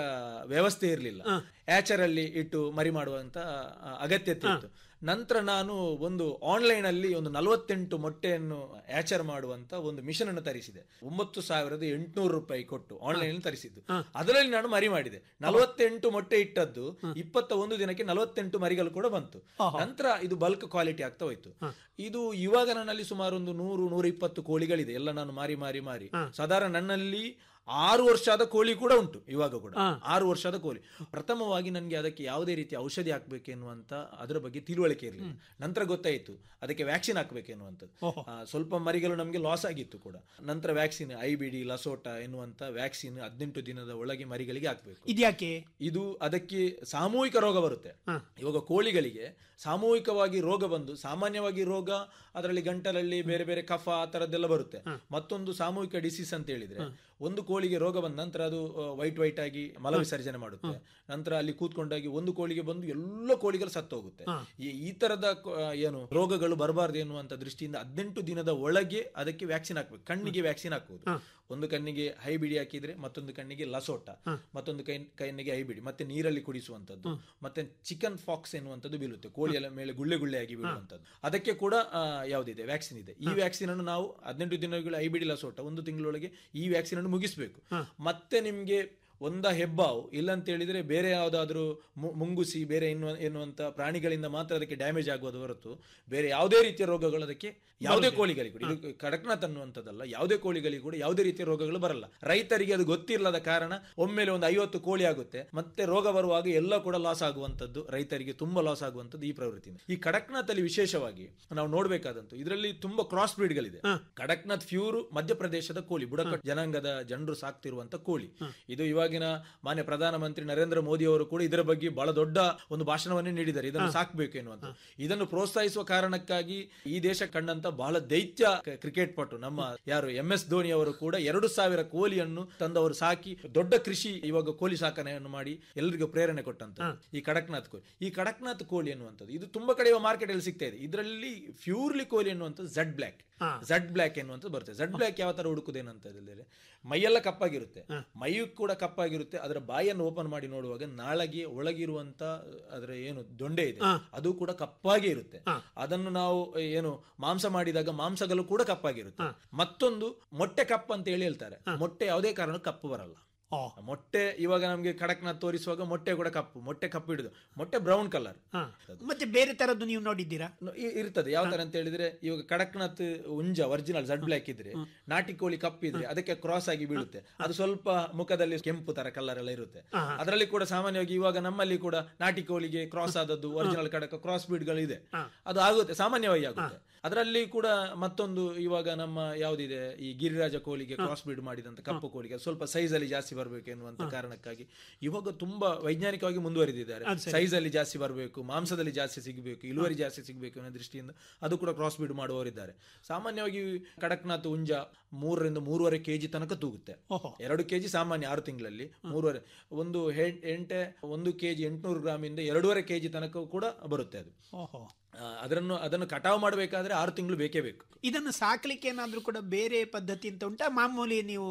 ವ್ಯವಸ್ಥೆ ಇರಲಿಲ್ಲ ಆಚರಲ್ಲಿ ಇಟ್ಟು ಮರಿ ಮಾಡುವಂತ ಆ, ಅಗತ್ಯತೆ ಇತ್ತು ನಂತರ ನಾನು ಒಂದು ಆನ್ಲೈನ್ ಅಲ್ಲಿ ಒಂದು ನಲವತ್ತೆಂಟು ಮೊಟ್ಟೆಯನ್ನು ಆಚರ್ ಮಾಡುವಂತ ಒಂದು ಮಿಷನ್ ಅನ್ನು ತರಿಸಿದೆ ಒಂಬತ್ತು ಸಾವಿರದ ಎಂಟುನೂರು ರೂಪಾಯಿ ಕೊಟ್ಟು ಆನ್ಲೈನ್ ತರಿಸಿದ್ದು ಅದರಲ್ಲಿ ನಾನು ಮರಿ ಮಾಡಿದೆ ನಲವತ್ತೆಂಟು ಮೊಟ್ಟೆ ಇಟ್ಟದ್ದು ಇಪ್ಪತ್ತ ಒಂದು ದಿನಕ್ಕೆ ನಲವತ್ತೆಂಟು ಮರಿಗಳು ಕೂಡ ಬಂತು ನಂತರ ಇದು ಬಲ್ಕ್ ಕ್ವಾಲಿಟಿ ಆಗ್ತಾ ಹೋಯ್ತು ಇದು ಇವಾಗ ನನ್ನಲ್ಲಿ ಸುಮಾರು ಒಂದು ನೂರು ನೂರ ಇಪ್ಪತ್ತು ಕೋಳಿಗಳಿದೆ ಎಲ್ಲ ನಾನು ಮಾರಿ ಮಾರಿ ಮಾರಿ ಸಾಧಾರಣ ನನ್ನಲ್ಲಿ ಆರು ವರ್ಷದ ಕೋಳಿ ಕೂಡ ಉಂಟು ಇವಾಗ ಕೂಡ ಆರು ವರ್ಷದ ಕೋಳಿ ಪ್ರಥಮವಾಗಿ ನನಗೆ ಅದಕ್ಕೆ ಯಾವುದೇ ರೀತಿ ಔಷಧಿ ಹಾಕ್ಬೇಕೆನ್ನುವಂತ ಅದರ ಬಗ್ಗೆ ತಿಳುವಳಿಕೆ ಇರಲಿಲ್ಲ ನಂತರ ಗೊತ್ತಾಯಿತು ಅದಕ್ಕೆ ವ್ಯಾಕ್ಸಿನ್ ಹಾಕ್ಬೇಕೆನ್ನುವಂಥದ್ದು ಆ, ಸ್ವಲ್ಪ ಮರಿಗಳು ನಮಗೆ ಲಾಸ್ ಆಗಿತ್ತು ಕೂಡ ನಂತರ vaccine I B D lasota ಎನ್ನುವಂತ ವ್ಯಾಕ್ಸಿನ್ ಹದಿನೆಂಟು ದಿನದ ಒಳಗೆ ಮರಿಗಳಿಗೆ ಹಾಕ್ಬೇಕು ಇದ್ಯಾಕೆ ಇದು ಅದಕ್ಕೆ ಸಾಮೂಹಿಕ ರೋಗ ಬರುತ್ತೆ ಇವಾಗ ಕೋಳಿಗಳಿಗೆ ಸಾಮೂಹಿಕವಾಗಿ ರೋಗ ಬಂದು ಸಾಮಾನ್ಯವಾಗಿ ರೋಗ ಅದರಲ್ಲಿ ಗಂಟಲಲ್ಲಿ ಬೇರೆ ಬೇರೆ ಕಫ ಆ ತರದ್ದೆಲ್ಲ ಬರುತ್ತೆ ಮತ್ತೊಂದು ಸಾಮೂಹಿಕ ಡಿಸೀಸ್ ಅಂತ ಹೇಳಿದ್ರೆ ಒಂದು ಕೋಳಿಗೆ ರೋಗ ಬಂದ ನಂತರ ಅದು ವೈಟ್ ವೈಟ್ ಆಗಿ ಮಲ ವಿಸರ್ಜನೆ ಮಾಡುತ್ತೆ ನಂತರ ಅಲ್ಲಿ ಕೂತ್ಕೊಂಡಾಗಿ ಒಂದು ಕೋಳಿಗೆ ಬಂದು ಎಲ್ಲ ಕೋಳಿಗಳು ಸತ್ತು ಹೋಗುತ್ತೆ ಈ- ಈ ತರದ ಕೊ- ಆ, ಏನು ರೋಗಗಳು ಬರಬಾರ್ದು ಎನ್ನುವಂತ ದೃಷ್ಟಿಯಿಂದ ಹದಿನೆಂಟು ದಿನದ ಒಳಗೆ ಅದಕ್ಕೆ ವ್ಯಾಕ್ಸಿನ್ ಹಾಕ್ಬೇಕು ಕಣ್ಣಿಗೆ ವ್ಯಾಕ್ಸಿನ್ ಹಾಕುವುದು ಒಂದು ಕಣ್ಣಿಗೆ ಹೈ ಬಿಡಿ ಹಾಕಿದ್ರೆ ಮತ್ತೊಂದು ಕಣ್ಣಿಗೆ ಲಸೋಟ ಮತ್ತೊಂದು ಕೈ ಕಣ್ಣಿಗೆ ಹೈ ಬಿಡಿ ಮತ್ತೆ ನೀರಲ್ಲಿ ಕುಡಿಸುವಂತದ್ದು ಮತ್ತೆ ಚಿಕನ್ ಫಾಕ್ಸ್ ಎನ್ನುವಂಥದ್ದು ಬೀಳುತ್ತೆ ಕೋಳಿಯ ಮೇಲೆ ಗುಳ್ಳೆ ಗುಳ್ಳೆ ಆಗಿ ಬೀಳುವಂತದ್ದು ಅದಕ್ಕೆ ಕೂಡ ಆ, ಯಾವುದಿದೆ ವ್ಯಾಕ್ಸಿನ್ ಇದೆ ಈ ವ್ಯಾಕ್ಸಿನ್ ಅನ್ನು ನಾವು ಹದಿನೆಂಟು ದಿನಗಳು ಐ ಬಿಡಿ ಲಸೋಟ ಒಂದು ತಿಂಗಳೊಳಗೆ ಈ ವ್ಯಾಕ್ಸಿನ್ ಅನ್ನು ಮುಗಿಸ್ಬೇಕು ಮತ್ತೆ ನಿಮ್ಗೆ ಒಂದ ಹೆಬ್ಬಾವು ಇಲ್ಲ ಅಂತ ಹೇಳಿದ್ರೆ ಬೇರೆ ಯಾವುದಾದ್ರೂ ಮು- ಮುಂಗುಸಿ ಬೇರೆ ಇನ್ನು ಎನ್ನುವಂತ ಪ್ರಾಣಿಗಳಿಂದ ಮಾತ್ರ ಅದಕ್ಕೆ ಡ್ಯಾಮೇಜ್ ಆಗುವುದು ಹೊರತು ಬೇರೆ ಯಾವುದೇ ರೀತಿಯ ರೋಗಗಳು ಅದಕ್ಕೆ ಯಾವುದೇ ಕೋಳಿಗಳಿಗೆ ಕೂಡ ಇದು ಕಡಕ್ನಾಥ್ ಅನ್ನುವಂಥದ್ದಲ್ಲ ಯಾವುದೇ ಕೋಳಿಗಳಿಗೆ ಕೂಡ ಯಾವುದೇ ರೀತಿಯ ರೋಗಗಳು ಬರಲ್ಲ ರೈತರಿಗೆ ಅದು ಗೊತ್ತಿಲ್ಲದ ಕಾರಣ ಒಮ್ಮೆಲೆ ಒಂದು ಐವತ್ತು ಕೋಳಿ ಆಗುತ್ತೆ ಮತ್ತೆ ರೋಗ ಬರುವಾಗ ಎಲ್ಲ ಕೂಡ ಲಾಸ್ ಆಗುವಂತದ್ದು ರೈತರಿಗೆ ತುಂಬಾ ಲಾಸ್ ಆಗುವಂತದ್ದು ಈ ಪ್ರವೃತ್ತಿಯಿಂದ ಈ ಕಡಕ್ನಾಥ್ ಅಲ್ಲಿ ವಿಶೇಷವಾಗಿ ನಾವು ನೋಡ್ಬೇಕಾದಂತು ಇದರಲ್ಲಿ ತುಂಬಾ ಕ್ರಾಸ್ ಬ್ರೀಡ್ಗಳಿದೆ ಕಡಕ್ನಾಥ್ ಫ್ಯೂರ್ ಮಧ್ಯಪ್ರದೇಶದ ಕೋಳಿ ಬುಡಕಟ್ಟು ಜನಾಂಗದ ಜನರು ಸಾಕ್ತಿರುವಂತ ಕೋಳಿ ಇದು ಇವಾಗಿನ ಮಾನ್ಯ ಪ್ರಧಾನಮಂತ್ರಿ ನರೇಂದ್ರ ಮೋದಿ ಅವರು ಕೂಡ ಇದರ ಬಗ್ಗೆ ಬಹಳ ದೊಡ್ಡ ಒಂದು ಭಾಷಣವನ್ನೇ ನೀಡಿದ್ದಾರೆ ಇದನ್ನು ಸಾಕ್ಬೇಕು ಎನ್ನುವಂತ ಇದನ್ನು ಪ್ರೋತ್ಸಾಹಿಸುವ ಕಾರಣಕ್ಕಾಗಿ ಈ ದೇಶ ಕಂಡಂತ ಬಹಳ ದೈತ್ಯ ಕ- ಕ್ರಿಕೆಟ್ ಪಟು ನಮ್ಮ ಯಾರು ಎಂ ಎಸ್ ಧೋನಿ ಅವರು ಕೂಡ ಎರಡು ಸಾವಿರ ಕೋಳಿಯನ್ನು ತಂದವರು ಸಾಕಿ ದೊಡ್ಡ ಕೃಷಿ ಇವಾಗ ಕೋಳಿ ಸಾಕಣೆಯನ್ನು ಮಾಡಿ ಎಲ್ಲರಿಗೂ ಪ್ರೇರಣೆ ಕೊಟ್ಟಂತ ಈ ಕಡಕ್ನಾಥ್ ಕೋಳಿ ಈ ಕಡಕ್ನಾಥ್ ಕೋಳಿ ಎನ್ನುವಂಥದ್ದು ಇದು ತುಂಬಾ ಕಡೆ ಮಾರ್ಕೆಟ್ ಅಲ್ಲಿ ಸಿಗ್ತಾ ಇದೆ ಇದರಲ್ಲಿ ಫ್ಯೂರ್ಲಿ ಕೋಳಿ ಎನ್ನುವಂಥದ್ದು ಝಡ್ ಬ್ಲ್ಯಾಕ್ ಝಡ್ ಬ್ಲ್ಯಾಕ್ ಎನ್ನುವಂಥದ್ದು ಬರುತ್ತೆ ಝಡ್ ಬ್ಲ್ಯಾಕ್ ಯಾವ ತರ ಹುಡುಕುದೇನಂತ ಹೇಳಿದ್ರೆ ಮೈಯೆಲ್ಲ ಕಪ್ಪಾಗಿರುತ್ತೆ ಮೈಯು ಕೂಡ ಕಪ್ಪಾಗಿರುತ್ತೆ ಅದರ ಬಾಯನ್ನು ಓಪನ್ ಮಾಡಿ ನೋಡುವಾಗ ನಾಳಗೆ ಒಳಗಿರುವಂತ ಅದರ ಏನು ದೊಂಡೆ ಇದೆ ಅದು ಕೂಡ ಕಪ್ಪಾಗಿ ಇರುತ್ತೆ ಅದನ್ನು ನಾವು ಏನು ಮಾಂಸ ಮಾಡಿದಾಗ ಮಾಂಸಗಳು ಕೂಡ ಕಪ್ಪಾಗಿರುತ್ತೆ ಮತ್ತೊಂದು ಮೊಟ್ಟೆ ಕಪ್ ಅಂತ ಹೇಳಿ ಹೇಳ್ತಾರೆ ಮೊಟ್ಟೆ ಯಾವುದೇ ಕಾರಣ ಕಪ್ಪು ಬರಲ್ಲ ಮೊಟ್ಟೆ ಇವಾಗ ನಮ್ಗೆ ಕಡಕ್ನಾಥ್ ತೋರಿಸುವಾಗ ಮೊಟ್ಟೆ ಕೂಡ ಕಪ್ಪು ಮೊಟ್ಟೆ ಕಪ್ಪು ಹಿಡಿದು ಮೊಟ್ಟೆ ಬ್ರೌನ್ ಕಲರ್ ಮತ್ತೆ ಬೇರೆ ತರದ್ದು ನೀವು ನೋಡಿದ್ದೀರಾ ಇರ್ತದೆ ಯಾವ ತರ ಅಂತ ಹೇಳಿದ್ರೆ ಇವಾಗ ಕಡಕ್ನಾಥ್ ಉಂಜ ಒರಿಜಿನಲ್ ಜಡ್ ಬ್ಲ್ಯಾಕ್ ಇದ್ರೆ ನಾಟಿ ಕೋಳಿ ಕಪ್ಪಿದ್ರೆ ಅದಕ್ಕೆ ಕ್ರಾಸ್ ಆಗಿ ಬೀಳುತ್ತೆ ಅದು ಸ್ವಲ್ಪ ಮುಖದಲ್ಲಿ ಕೆಂಪು ತರ ಕಲರ್ ಎಲ್ಲ ಇರುತ್ತೆ ಅದರಲ್ಲಿ ಕೂಡ ಸಾಮಾನ್ಯವಾಗಿ ಇವಾಗ ನಮ್ಮಲ್ಲಿ ಕೂಡ ನಾಟಿ ಕೋಳಿಗೆ ಕ್ರಾಸ್ ಆದದ್ದು ಒರಿಜಿನಲ್ ಕಡಕ ಕ್ರಾಸ್ ಗಳು ಇದೆ ಅದು ಆಗುತ್ತೆ ಸಾಮಾನ್ಯವಾಗಿ ಆಗುತ್ತೆ ಅದರಲ್ಲಿ ಕೂಡ ಮತ್ತೊಂದು ಇವಾಗ ನಮ್ಮ ಯಾವ್ದಿದೆ ಈ ಗಿರಿರಾಜ ಕೋಳಿಗೆ ಕ್ರಾಸ್ ಬೀಡ್ ಮಾಡಿದಂತ ಕಪ್ಪು ಕೋಳಿಗೆ ಅದು ಸ್ವಲ್ಪ ಸೈಜ್ ಅಲ್ಲಿ ಜಾಸ್ತಿ ಬರಬೇಕು ಎನ್ನುವಂತ ಕಾರಣಕ್ಕಾಗಿ ಇವಾಗ ತುಂಬಾ ವೈಜ್ಞಾನಿಕವಾಗಿ ಮುಂದುವರಿದಿದ್ದಾರೆ ಸೈಜ್ ಅಲ್ಲಿ ಜಾಸ್ತಿ ಬರಬೇಕು ಮಾಂಸದಲ್ಲಿ ಜಾಸ್ತಿ ಸಿಗಬೇಕು ಇಳುವರಿ ಜಾಸ್ತಿ ಸಿಗಬೇಕು ಅನ್ನೋ ದೃಷ್ಟಿಯಿಂದ ಅದು ಕೂಡ ಕ್ರಾಸ್ ಬೀಡ್ ಮಾಡುವವರಿದ್ದಾರೆ ಸಾಮಾನ್ಯವಾಗಿ ಕಡಕ್ನಾಥ್ ಉಂಜ ಮೂರರಿಂದ ಮೂರುವರೆ ಕೆಜಿ ತನಕ ತೂಗುತ್ತೆ ಎರಡು ಕೆಜಿ ಸಾಮಾನ್ಯ ಆರು ತಿಂಗಳಲ್ಲಿ ಮೂರುವರೆ ಒಂದು ಹೆ- ಎಂಟೆ ಒಂದು ಕೆಜಿ ಎಂಟುನೂರು ಗ್ರಾಮ್ ಇಂದ ಎರಡೂವರೆ ಕೆಜಿ ತನಕ ಕೂಡ ಬರುತ್ತೆ ಅದು ಓಹೋ ಆ, ಅದನ್ನು ಅದನ್ನು ಕಟಾವು ಮಾಡಬೇಕಾದ್ರೆ ಆರು ತಿಂಗಳು ಬೇಕೇ ಬೇಕು ಇದನ್ನು ಸಾಕ್ಲಿಕ್ಕೆ ಏನಾದ್ರೂ ಕೂಡ ಬೇರೆ ಪದ್ಧತಿ ಅಂತ ಉಂಟಾ ಮಾಮೂಲಿ ನೀವು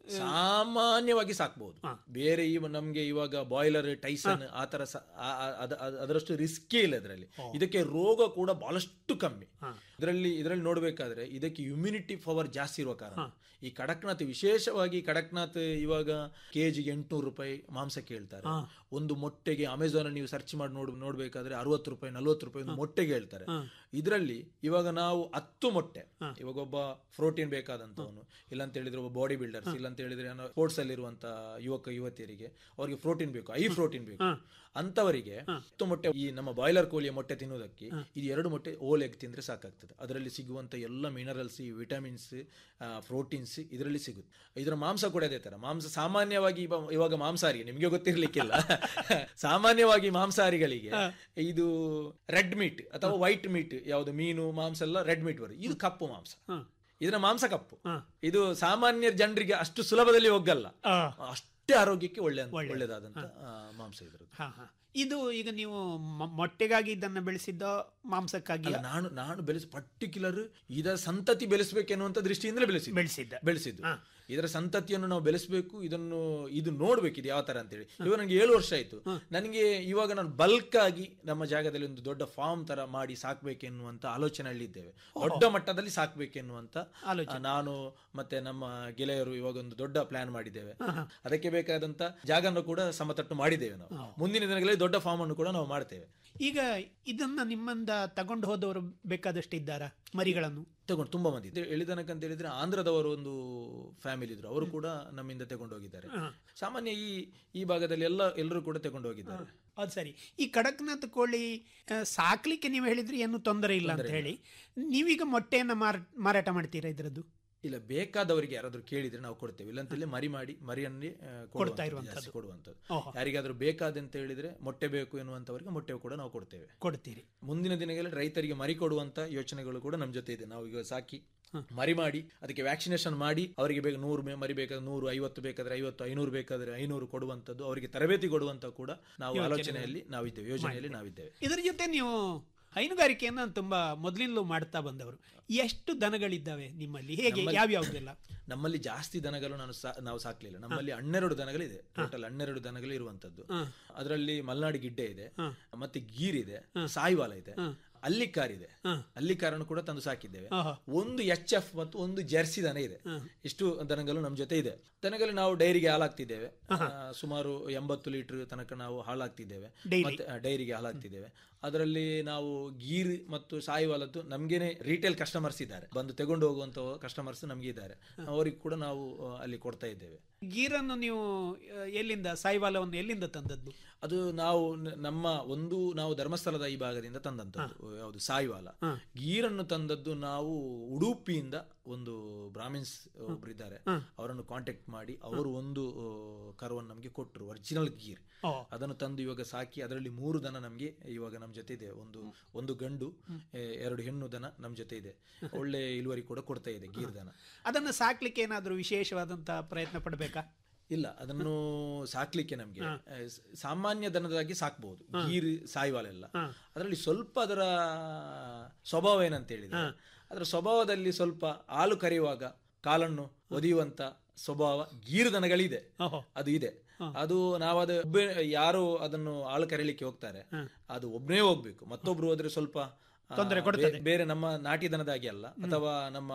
ಸಾಮಾನ್ಯವಾಗಿ ಸಾಕ್ಬಹುದು ಬೇರೆ ಇವ ನಮ್ಗೆ ಇವಾಗ ಬಾಯ್ಲರ್ ಟೈಸನ್ ಆ ತರ ಸ- ಆ- ಆ- ಅದ- ಅದ- ಅದರಷ್ಟು ರಿಸ್ಕೇ ಇಲ್ಲ ಇದರಲ್ಲಿ ಇದಕ್ಕೆ ರೋಗ ಕೂಡ ಬಹಳಷ್ಟು ಕಮ್ಮಿ ಇದರಲ್ಲಿ ಇದರಲ್ಲಿ ನೋಡ್ಬೇಕಾದ್ರೆ ಇದಕ್ಕೆ ಇಮ್ಯುನಿಟಿ ಪವರ್ ಜಾಸ್ತಿ ಇರುವ ಕಾರಣ ಈ ಕಡಕ್ನಾಥ್ ವಿಶೇಷವಾಗಿ ಕಡಕ್ನಾಥ್ ಇವಾಗ ಕೆಜಿಗೆ ಎಂಟುನೂರು ರೂಪಾಯಿ ಮಾಂಸ ಕೇಳ್ತಾರೆ ಒಂದು ಮೊಟ್ಟೆಗೆ ಅಮೆಝಾನ್ ನೀವು ಸರ್ಚ್ ಮಾಡಿ ನೋಡ್ ನೋಡ್ಬೇಕಾದ್ರೆ ಅರವತ್ತು ರೂಪಾಯಿ ನಲ್ವತ್ತು ರೂಪಾಯಿ ಒಂದು ಮೊಟ್ಟೆಗೆ ಹೇಳ್ತಾರೆ ಇದರಲ್ಲಿ ಇವಾಗ ನಾವು ಹತ್ತು ಮೊಟ್ಟೆ ಇವಾಗ ಒಬ್ಬ ಪ್ರೋಟೀನ್ ಬೇಕಾದಂತವನು ಇಲ್ಲ ಅಂತ ಹೇಳಿದ್ರೆ ಒಬ್ಬ ಬಾಡಿ ಬಿಲ್ಡರ್ಸ್ ಇಲ್ಲ ಅಂತ ಹೇಳಿದ್ರೆ ಸ್ಪೋರ್ಟ್ಸ್ ಅಲ್ಲಿ ಇರುವಂತ ಯುವಕ ಯುವತಿಯರಿಗೆ ಅವರಿಗೆ ಪ್ರೋಟೀನ್ ಬೇಕು ಐ ಪ್ರೋಟೀನ್ ಬೇಕು ಅಂತವರಿಗೆ ಹತ್ತು ಮೊಟ್ಟೆ ಈ ನಮ್ಮ ಬಾಯ್ಲರ್ ಕೋಳಿಯ ಮೊಟ್ಟೆ ತಿನ್ನುವುದಕ್ಕೆ ಇದು ಎರಡು ಮೊಟ್ಟೆ ಓಲ್ ಎಗ್ ತಿಂದ್ರೆ ಸಾಕಾಗ್ತದೆ ಅದರಲ್ಲಿ ಸಿಗುವಂತ ಎಲ್ಲ ಮಿನರಲ್ಸ್ ವಿಟಮಿನ್ಸ್ ಪ್ರೋಟೀನ್ಸ್ ಇದರಲ್ಲಿ ಸಿಗುತ್ತೆ ಇದರ ಮಾಂಸ ಕೂಡ ಅದೇ ತರ ಮಾಂಸ ಸಾಮಾನ್ಯವಾಗಿ ಇವ- ಇವಾಗ ಮಾಂಸಾಹಾರಿ ನಿಮ್ಗೆ ಗೊತ್ತಿರ್ಲಿಕ್ಕಿಲ್ಲ ಸಾಮಾನ್ಯವಾಗಿ ಮಾಂಸಾಹಾರಿಗಳಿಗೆ ಇದು ರೆಡ್ ಮೀಟ್ ಅಥವಾ ವೈಟ್ ಮೀಟ್ ಯಾವುದು ಮೀನು ಮಾಂಸ ಎಲ್ಲ ರೆಡ್ ಮೀಟ್ ಬರುತ್ತೆ ಇದು ಕಪ್ಪು ಮಾಂಸ ಇದರ ಮಾಂಸ ಕಪ್ಪು ಇದು ಸಾಮಾನ್ಯ ಜನರಿಗೆ ಅಷ್ಟು ಸುಲಭದಲ್ಲಿ ಹೋಗಲ್ಲ ಅಷ್ಟೇ ಆರೋಗ್ಯಕ್ಕೆ ಒಳ್ಳೆ ಒಳ್ಳೆದಾದಂತ ಆ, ಮಾಂಸ ಇದ್ರದ್ದು ಹಾ ಹಾ ಇದು ಈಗ ನೀವು ಮ- ಮೊಟ್ಟೆಗಾಗಿ ಇದನ್ನ ಬೆಳೆಸಿದ್ದ ಮಾಂಸಕ್ಕಾಗಿ ಅಲ್ಲ, ನಾನು ನಾನು ಬೆಳೆಸ ಪರ್ಟಿಕ್ಯುಲರ್ ಇದರ ಸಂತತಿ ಬೆಳೆಸಬೇಕೆನ್ನುವಂತ ದೃಷ್ಟಿಯಿಂದಲೇ ಬೆಳೆಸಿ ಬೆಳೆಸಿದ್ದ ಬೆಳೆಸಿದ್ದು ಇದರ ಸಂತತಿಯನ್ನು ನಾವು ಬೆಳೆಸಬೇಕು ಇದನ್ನು ಇದು ನೋಡ್ಬೇಕು ಇದು ಯಾವ ತರ ಅಂತೇಳಿ ಇವಾಗ ನನಗೆ ಏಳು ವರ್ಷ ಆಯ್ತು ನನಗೆ ಇವಾಗ ನಾನು ಬಲ್ಕ್ ಆಗಿ ನಮ್ಮ ಜಾಗದಲ್ಲಿ ಒಂದು ದೊಡ್ಡ ಫಾರ್ಮ್ ತರ ಮಾಡಿ ಸಾಕ್ಬೇಕೆನ್ನುವಂತ ಆಲೋಚನೆಯಲ್ಲಿ ಇದ್ದೇವೆ ದೊಡ್ಡ ಮಟ್ಟದಲ್ಲಿ ಸಾಕ್ಬೇಕೆನ್ನುವಂತ ಆ, ನಾನು ಮತ್ತೆ ನಮ್ಮ ಗೆಳೆಯರು ಇವಾಗ ಒಂದು ದೊಡ್ಡ ಪ್ಲಾನ್ ಮಾಡಿದ್ದೇವೆ ಅದಕ್ಕೆ ಬೇಕಾದಂತ ಜಾಗವನ್ನು ಕೂಡ ಸಮತಟ್ಟು ಮಾಡಿದ್ದೇವೆ ನಾವು ಮುಂದಿನ ದಿನಗಳಲ್ಲಿ ದೊಡ್ಡ ಫಾರ್ಮ್ ಅನ್ನು ಕೂಡ ನಾವು ಮಾಡ್ತೇವೆ ಈಗ ಇದನ್ನ ನಿಮ್ಮಂದ ತಗೊಂಡು ಹೋದವರು ಬೇಕಾದಷ್ಟು ಇದ್ದಾರಾ ಮರಿಗಳನ್ನು ತಗೊಂಡು ತುಂಬಾ ಮಂದಿ ಇದೆ. ಎಳಿದನಕ ಅಂತ ಹೇಳಿದ್ರೆ ಆಂಧ್ರದವರು ಒಂದು ಫ್ಯಾಮಿಲಿ ಇದ್ರು ಅವರು ಕೂಡ ನಮ್ಮಿಂದ ತಗೊಂಡು ಹೋಗಿದ್ದಾರೆ ಸಾಮಾನ್ಯ ಈ ಈ ಭಾಗದಲ್ಲಿ ಎಲ್ಲ ಎಲ್ಲರೂ ಕೂಡ ತಗೊಂಡು ಹೋಗಿದ್ದಾರೆ ಅದು ಸರಿ ಈ ಕಡಕ್ನಾಥ್ ಕೋಳಿ ಆ, ಸಾಕ್ಲಿಕ್ಕೆ ನೀವು ಹೇಳಿದ್ರಿ ಏನು ತೊಂದರೆ ಇಲ್ಲ ಅಂತ ಹೇಳಿ ನೀವೀಗ ಮೊಟ್ಟೆಯನ್ನ ಮಾರ ಮಾರಾಟ ಮಾಡ್ತೀರಾ ಇದ್ರದ್ದು ಇಲ್ಲ ಬೇಕಾದವರಿಗೆ ಯಾರಾದ್ರೂ ಕೇಳಿದ್ರೆ ನಾವು ಕೊಡ್ತೇವೆ ಇಲ್ಲಂತಲ್ಲಿ ಮರಿ ಮಾಡಿ ಮರಿಯನ್ನೇ ಆ, ಕೊಡ್ತಾ ಕೊಡುವಂಥದ್ದು, ಇರುವಂಥದ್ದು. ಜಾಸ್ತಿ ಕೊಡುವಂಥದ್ದು ಓಹೋ. ಯಾರಿಗಾದ್ರೂ ಬೇಕಾದಂತ ಹೇಳಿದ್ರೆ ಮೊಟ್ಟೆ ಬೇಕು ಎನ್ನುವಂತವರಿಗೆ ಮೊಟ್ಟೆ ಕೂಡ ನಾವು ಕೊಡ್ತೇವೆ ಕೊಡ್ತೀರಿ ಮುಂದಿನ ದಿನಗಳಲ್ಲಿ ರೈತರಿಗೆ ಮರಿ ಕೊಡುವಂತ ಯೋಚನೆಗಳು ಕೂಡ ನಮ್ಮ ಜೊತೆ ಇದೆ ನಾವು ಈಗ ಸಾಕಿ ಮರಿ ಮಾಡಿ ಅದಕ್ಕೆ ವ್ಯಾಕ್ಸಿನೇಷನ್ ಮಾಡಿ ಅವರಿಗೆ ಬೇಕು ನೂರು ಮೆ- ಮರಿ ಬೇಕಾದ್ರೆ ನೂರು ಐವತ್ತು ಬೇಕಾದ್ರೆ ಐವತ್ತು ಐನೂರು ಬೇಕಾದ್ರೆ ಐನೂರು ಕೊಡುವಂತದ್ದು ಅವರಿಗೆ ತರಬೇತಿ ಕೊಡುವಂತ ಕೂಡ ನಾವು ಯೋಚನೆ- ಆಲೋಚನೆಯಲ್ಲಿ ನಾವಿದ್ದೇವೆ ಯೋಜನೆಯಲ್ಲಿ ನಾವಿದ್ದೇವೆ ಇದರ ಜೊತೆ ನೀವು ಹೈನುಗಾರಿಕೆಯನ್ನ ತುಂಬಾ ಮೊದಲಿಂದಲೂ ಮಾಡ್ತಾ ಬಂದವರು ಎಷ್ಟು ದನಗಳಿದ್ದಾವೆ ನಿಮ್ಮಲ್ಲಿ ಹೇಗೆ ನಮ್ಮಲ್ಲಿ- ಯಾವ್ಯಾವ್ದೆಲ್ಲ ನಮ್ಮಲ್ಲಿ ಜಾಸ್ತಿ ದನಗಳು ನಾನು ಸಾ- ನಾವು ಸಾಕ್ಲಿಲ್ಲ ನಮ್ಮಲ್ಲಿ ಹನ್ನೆರಡು ದನಗಳಿದೆ ಟೋಟಲ್ ಹನ್ನೆರಡು ದನಗಳು ಇರುವಂತದ್ದು ಅದರಲ್ಲಿ ಮಲ್ನಾಡಿ ಗಿಡ್ಡೆ ಇದೆ ಮತ್ತೆ ಗೀರ್ ಇದೆ ಸಾಯಿವಾಲ ಇದೆ ಅಲ್ಲಿಕಾರ್ ಇದೆ ಅಲ್ಲಿಕಾರನ್ನು ಕೂಡ ತಂದು ಸಾಕಿದ್ದೇವೆ ಒಂದು ಎಚ್ ಎಫ್ ಮತ್ತು ಒಂದು ಜರ್ಸಿ ದನ ಇದೆ ಇಷ್ಟು ದನಗಳು ನಮ್ಮ ಜೊತೆ ಇದೆ ದನಗಳು ನಾವು ಡೈರಿಗೆ ಹಾಲಾಗ್ತಿದ್ದೇವೆ ಆ, ಸುಮಾರು ಎಂಬತ್ತು ಲೀಟರ್ ತನಕ ನಾವು ಹಾಲಾಗ್ತಿದ್ದೇವೆ ಮತ್ತೆ ಆ, ಡೈರಿಗೆ ಹಾಲಾಗ್ತಿದ್ದೇವೆ ಅದರಲ್ಲಿ ನಾವು ಗೀರ್ ಮತ್ತು ಸಾಯಿವಾಲದ್ದು ನಮ್ಗೇನೆ ರಿಟೇಲ್ ಕಸ್ಟಮರ್ಸ್ ಇದ್ದಾರೆ ಬಂದು ತಗೊಂಡು ಹೋಗುವಂತ ಕಸ್ಟಮರ್ಸ್ ನಮ್ಗೆ ಇದ್ದಾರೆ ಅವರಿಗೆ ಕೂಡ ನಾವು ಆ, ಅಲ್ಲಿ ಕೊಡ್ತಾ ಇದ್ದೇವೆ ಗೀರನ್ನು ನೀವು ಆ, ಎಲ್ಲಿಂದ ಸಾಯಿವಾಲವನ್ನು ಎಲ್ಲಿಂದ ತಂದದ್ದು ಅದು ನಾವು ನ- ನಮ್ಮ ಒಂದು ನಾವು ಧರ್ಮಸ್ಥಳದ ಈ ಭಾಗದಿಂದ ತಂದಂತದ್ದು ಯಾವುದು ಸಾಯಿವಾಲ ಗೀರನ್ನು ತಂದದ್ದು ನಾವು ಉಡುಪಿಯಿಂದ ಒಂದು ಬ್ರಾಹ್ಮಿನ್ಸ್ ಒಬ್ರು ಇದ್ದಾರೆ ಅವರನ್ನು ಕಾಂಟ್ಯಾಕ್ಟ್ ಮಾಡಿ ಅವರು ಒಂದು ಆ, ಕರುವನ್ನು ನಮಗೆ ಕೊಟ್ಟರು ಒರಿಜಿನಲ್ ಗೀರ್ ಓ. ಅದನ್ನು ತಂದು ಇವಾಗ ಸಾಕಿ ಅದರಲ್ಲಿ ಮೂರು ದನ ನಮಗೆ ಇವಾಗ ನಮ್ಮ ಜೊತೆ ಇದೆ ಒಂದು ಒಂದು ಗಂಡು ಎ, ಎರಡು ಹೆಣ್ಣು ದನ ನಮ್ಮ ಜೊತೆ ಇದೆ ಒಳ್ಳೆ ಇಳುವರಿ ಕೂಡ ಕೊಡ್ತಾ ಇದೆ ಗೀರ್ ದನ ಅದನ್ನು ಸಾಕ್ಲಿಕ್ಕೆ ಏನಾದರೂ ವಿಶೇಷವಾದಂತಹ ಪ್ರಯತ್ನ ಪಡಬೇಕಾ ಇಲ್ಲ ಅದನ್ನು ಸಾಕ್ಲಿಕ್ಕೆ ನಮ್ಗೆ ಆ, ಸ- ಸಾಮಾನ್ಯ ದನದಾಗಿ ಸಾಕ್ಬಹುದು ಗೀರ್ ಸಾಯಿವಾಲೆಲ್ಲ ಅದರಲ್ಲಿ ಸ್ವಲ್ಪ ಅದರ ಸ್ವಭಾವ ಏನಂತ ಹೇಳಿದ್ರೆ ಅದರ ಸ್ವಭಾವದಲ್ಲಿ ಸ್ವಲ್ಪ ಹಾಲು ಕರೆಯುವಾಗ ಕಾಲನ್ನು ಒದೆಯುವಂತ ಸ್ವಭಾವ ಗೀರು ದನಗಳಿದೆ ಅದು ಇದೆ ಅದು ನಾವದು ಒಬ್ಬೇ ಯಾರು ಅದನ್ನು ಹಾಲು ಕರೀಲಿಕ್ಕೆ ಹೋಗ್ತಾರೆ ಅದು ಒಬ್ಬನೇ ಹೋಗ್ಬೇಕು ಮತ್ತೊಬ್ರು ಹೋದ್ರೆ ಸ್ವಲ್ಪ ಆ, ತೊಂದರೆ ಬೇ- ಕೊಡ್ತದೆ. ಬೇರೆ ನಮ್ಮ ನಾಟಿ ದನದಾಗಿ ಅಲ್ಲ ಅಥವಾ ನಮ್ಮ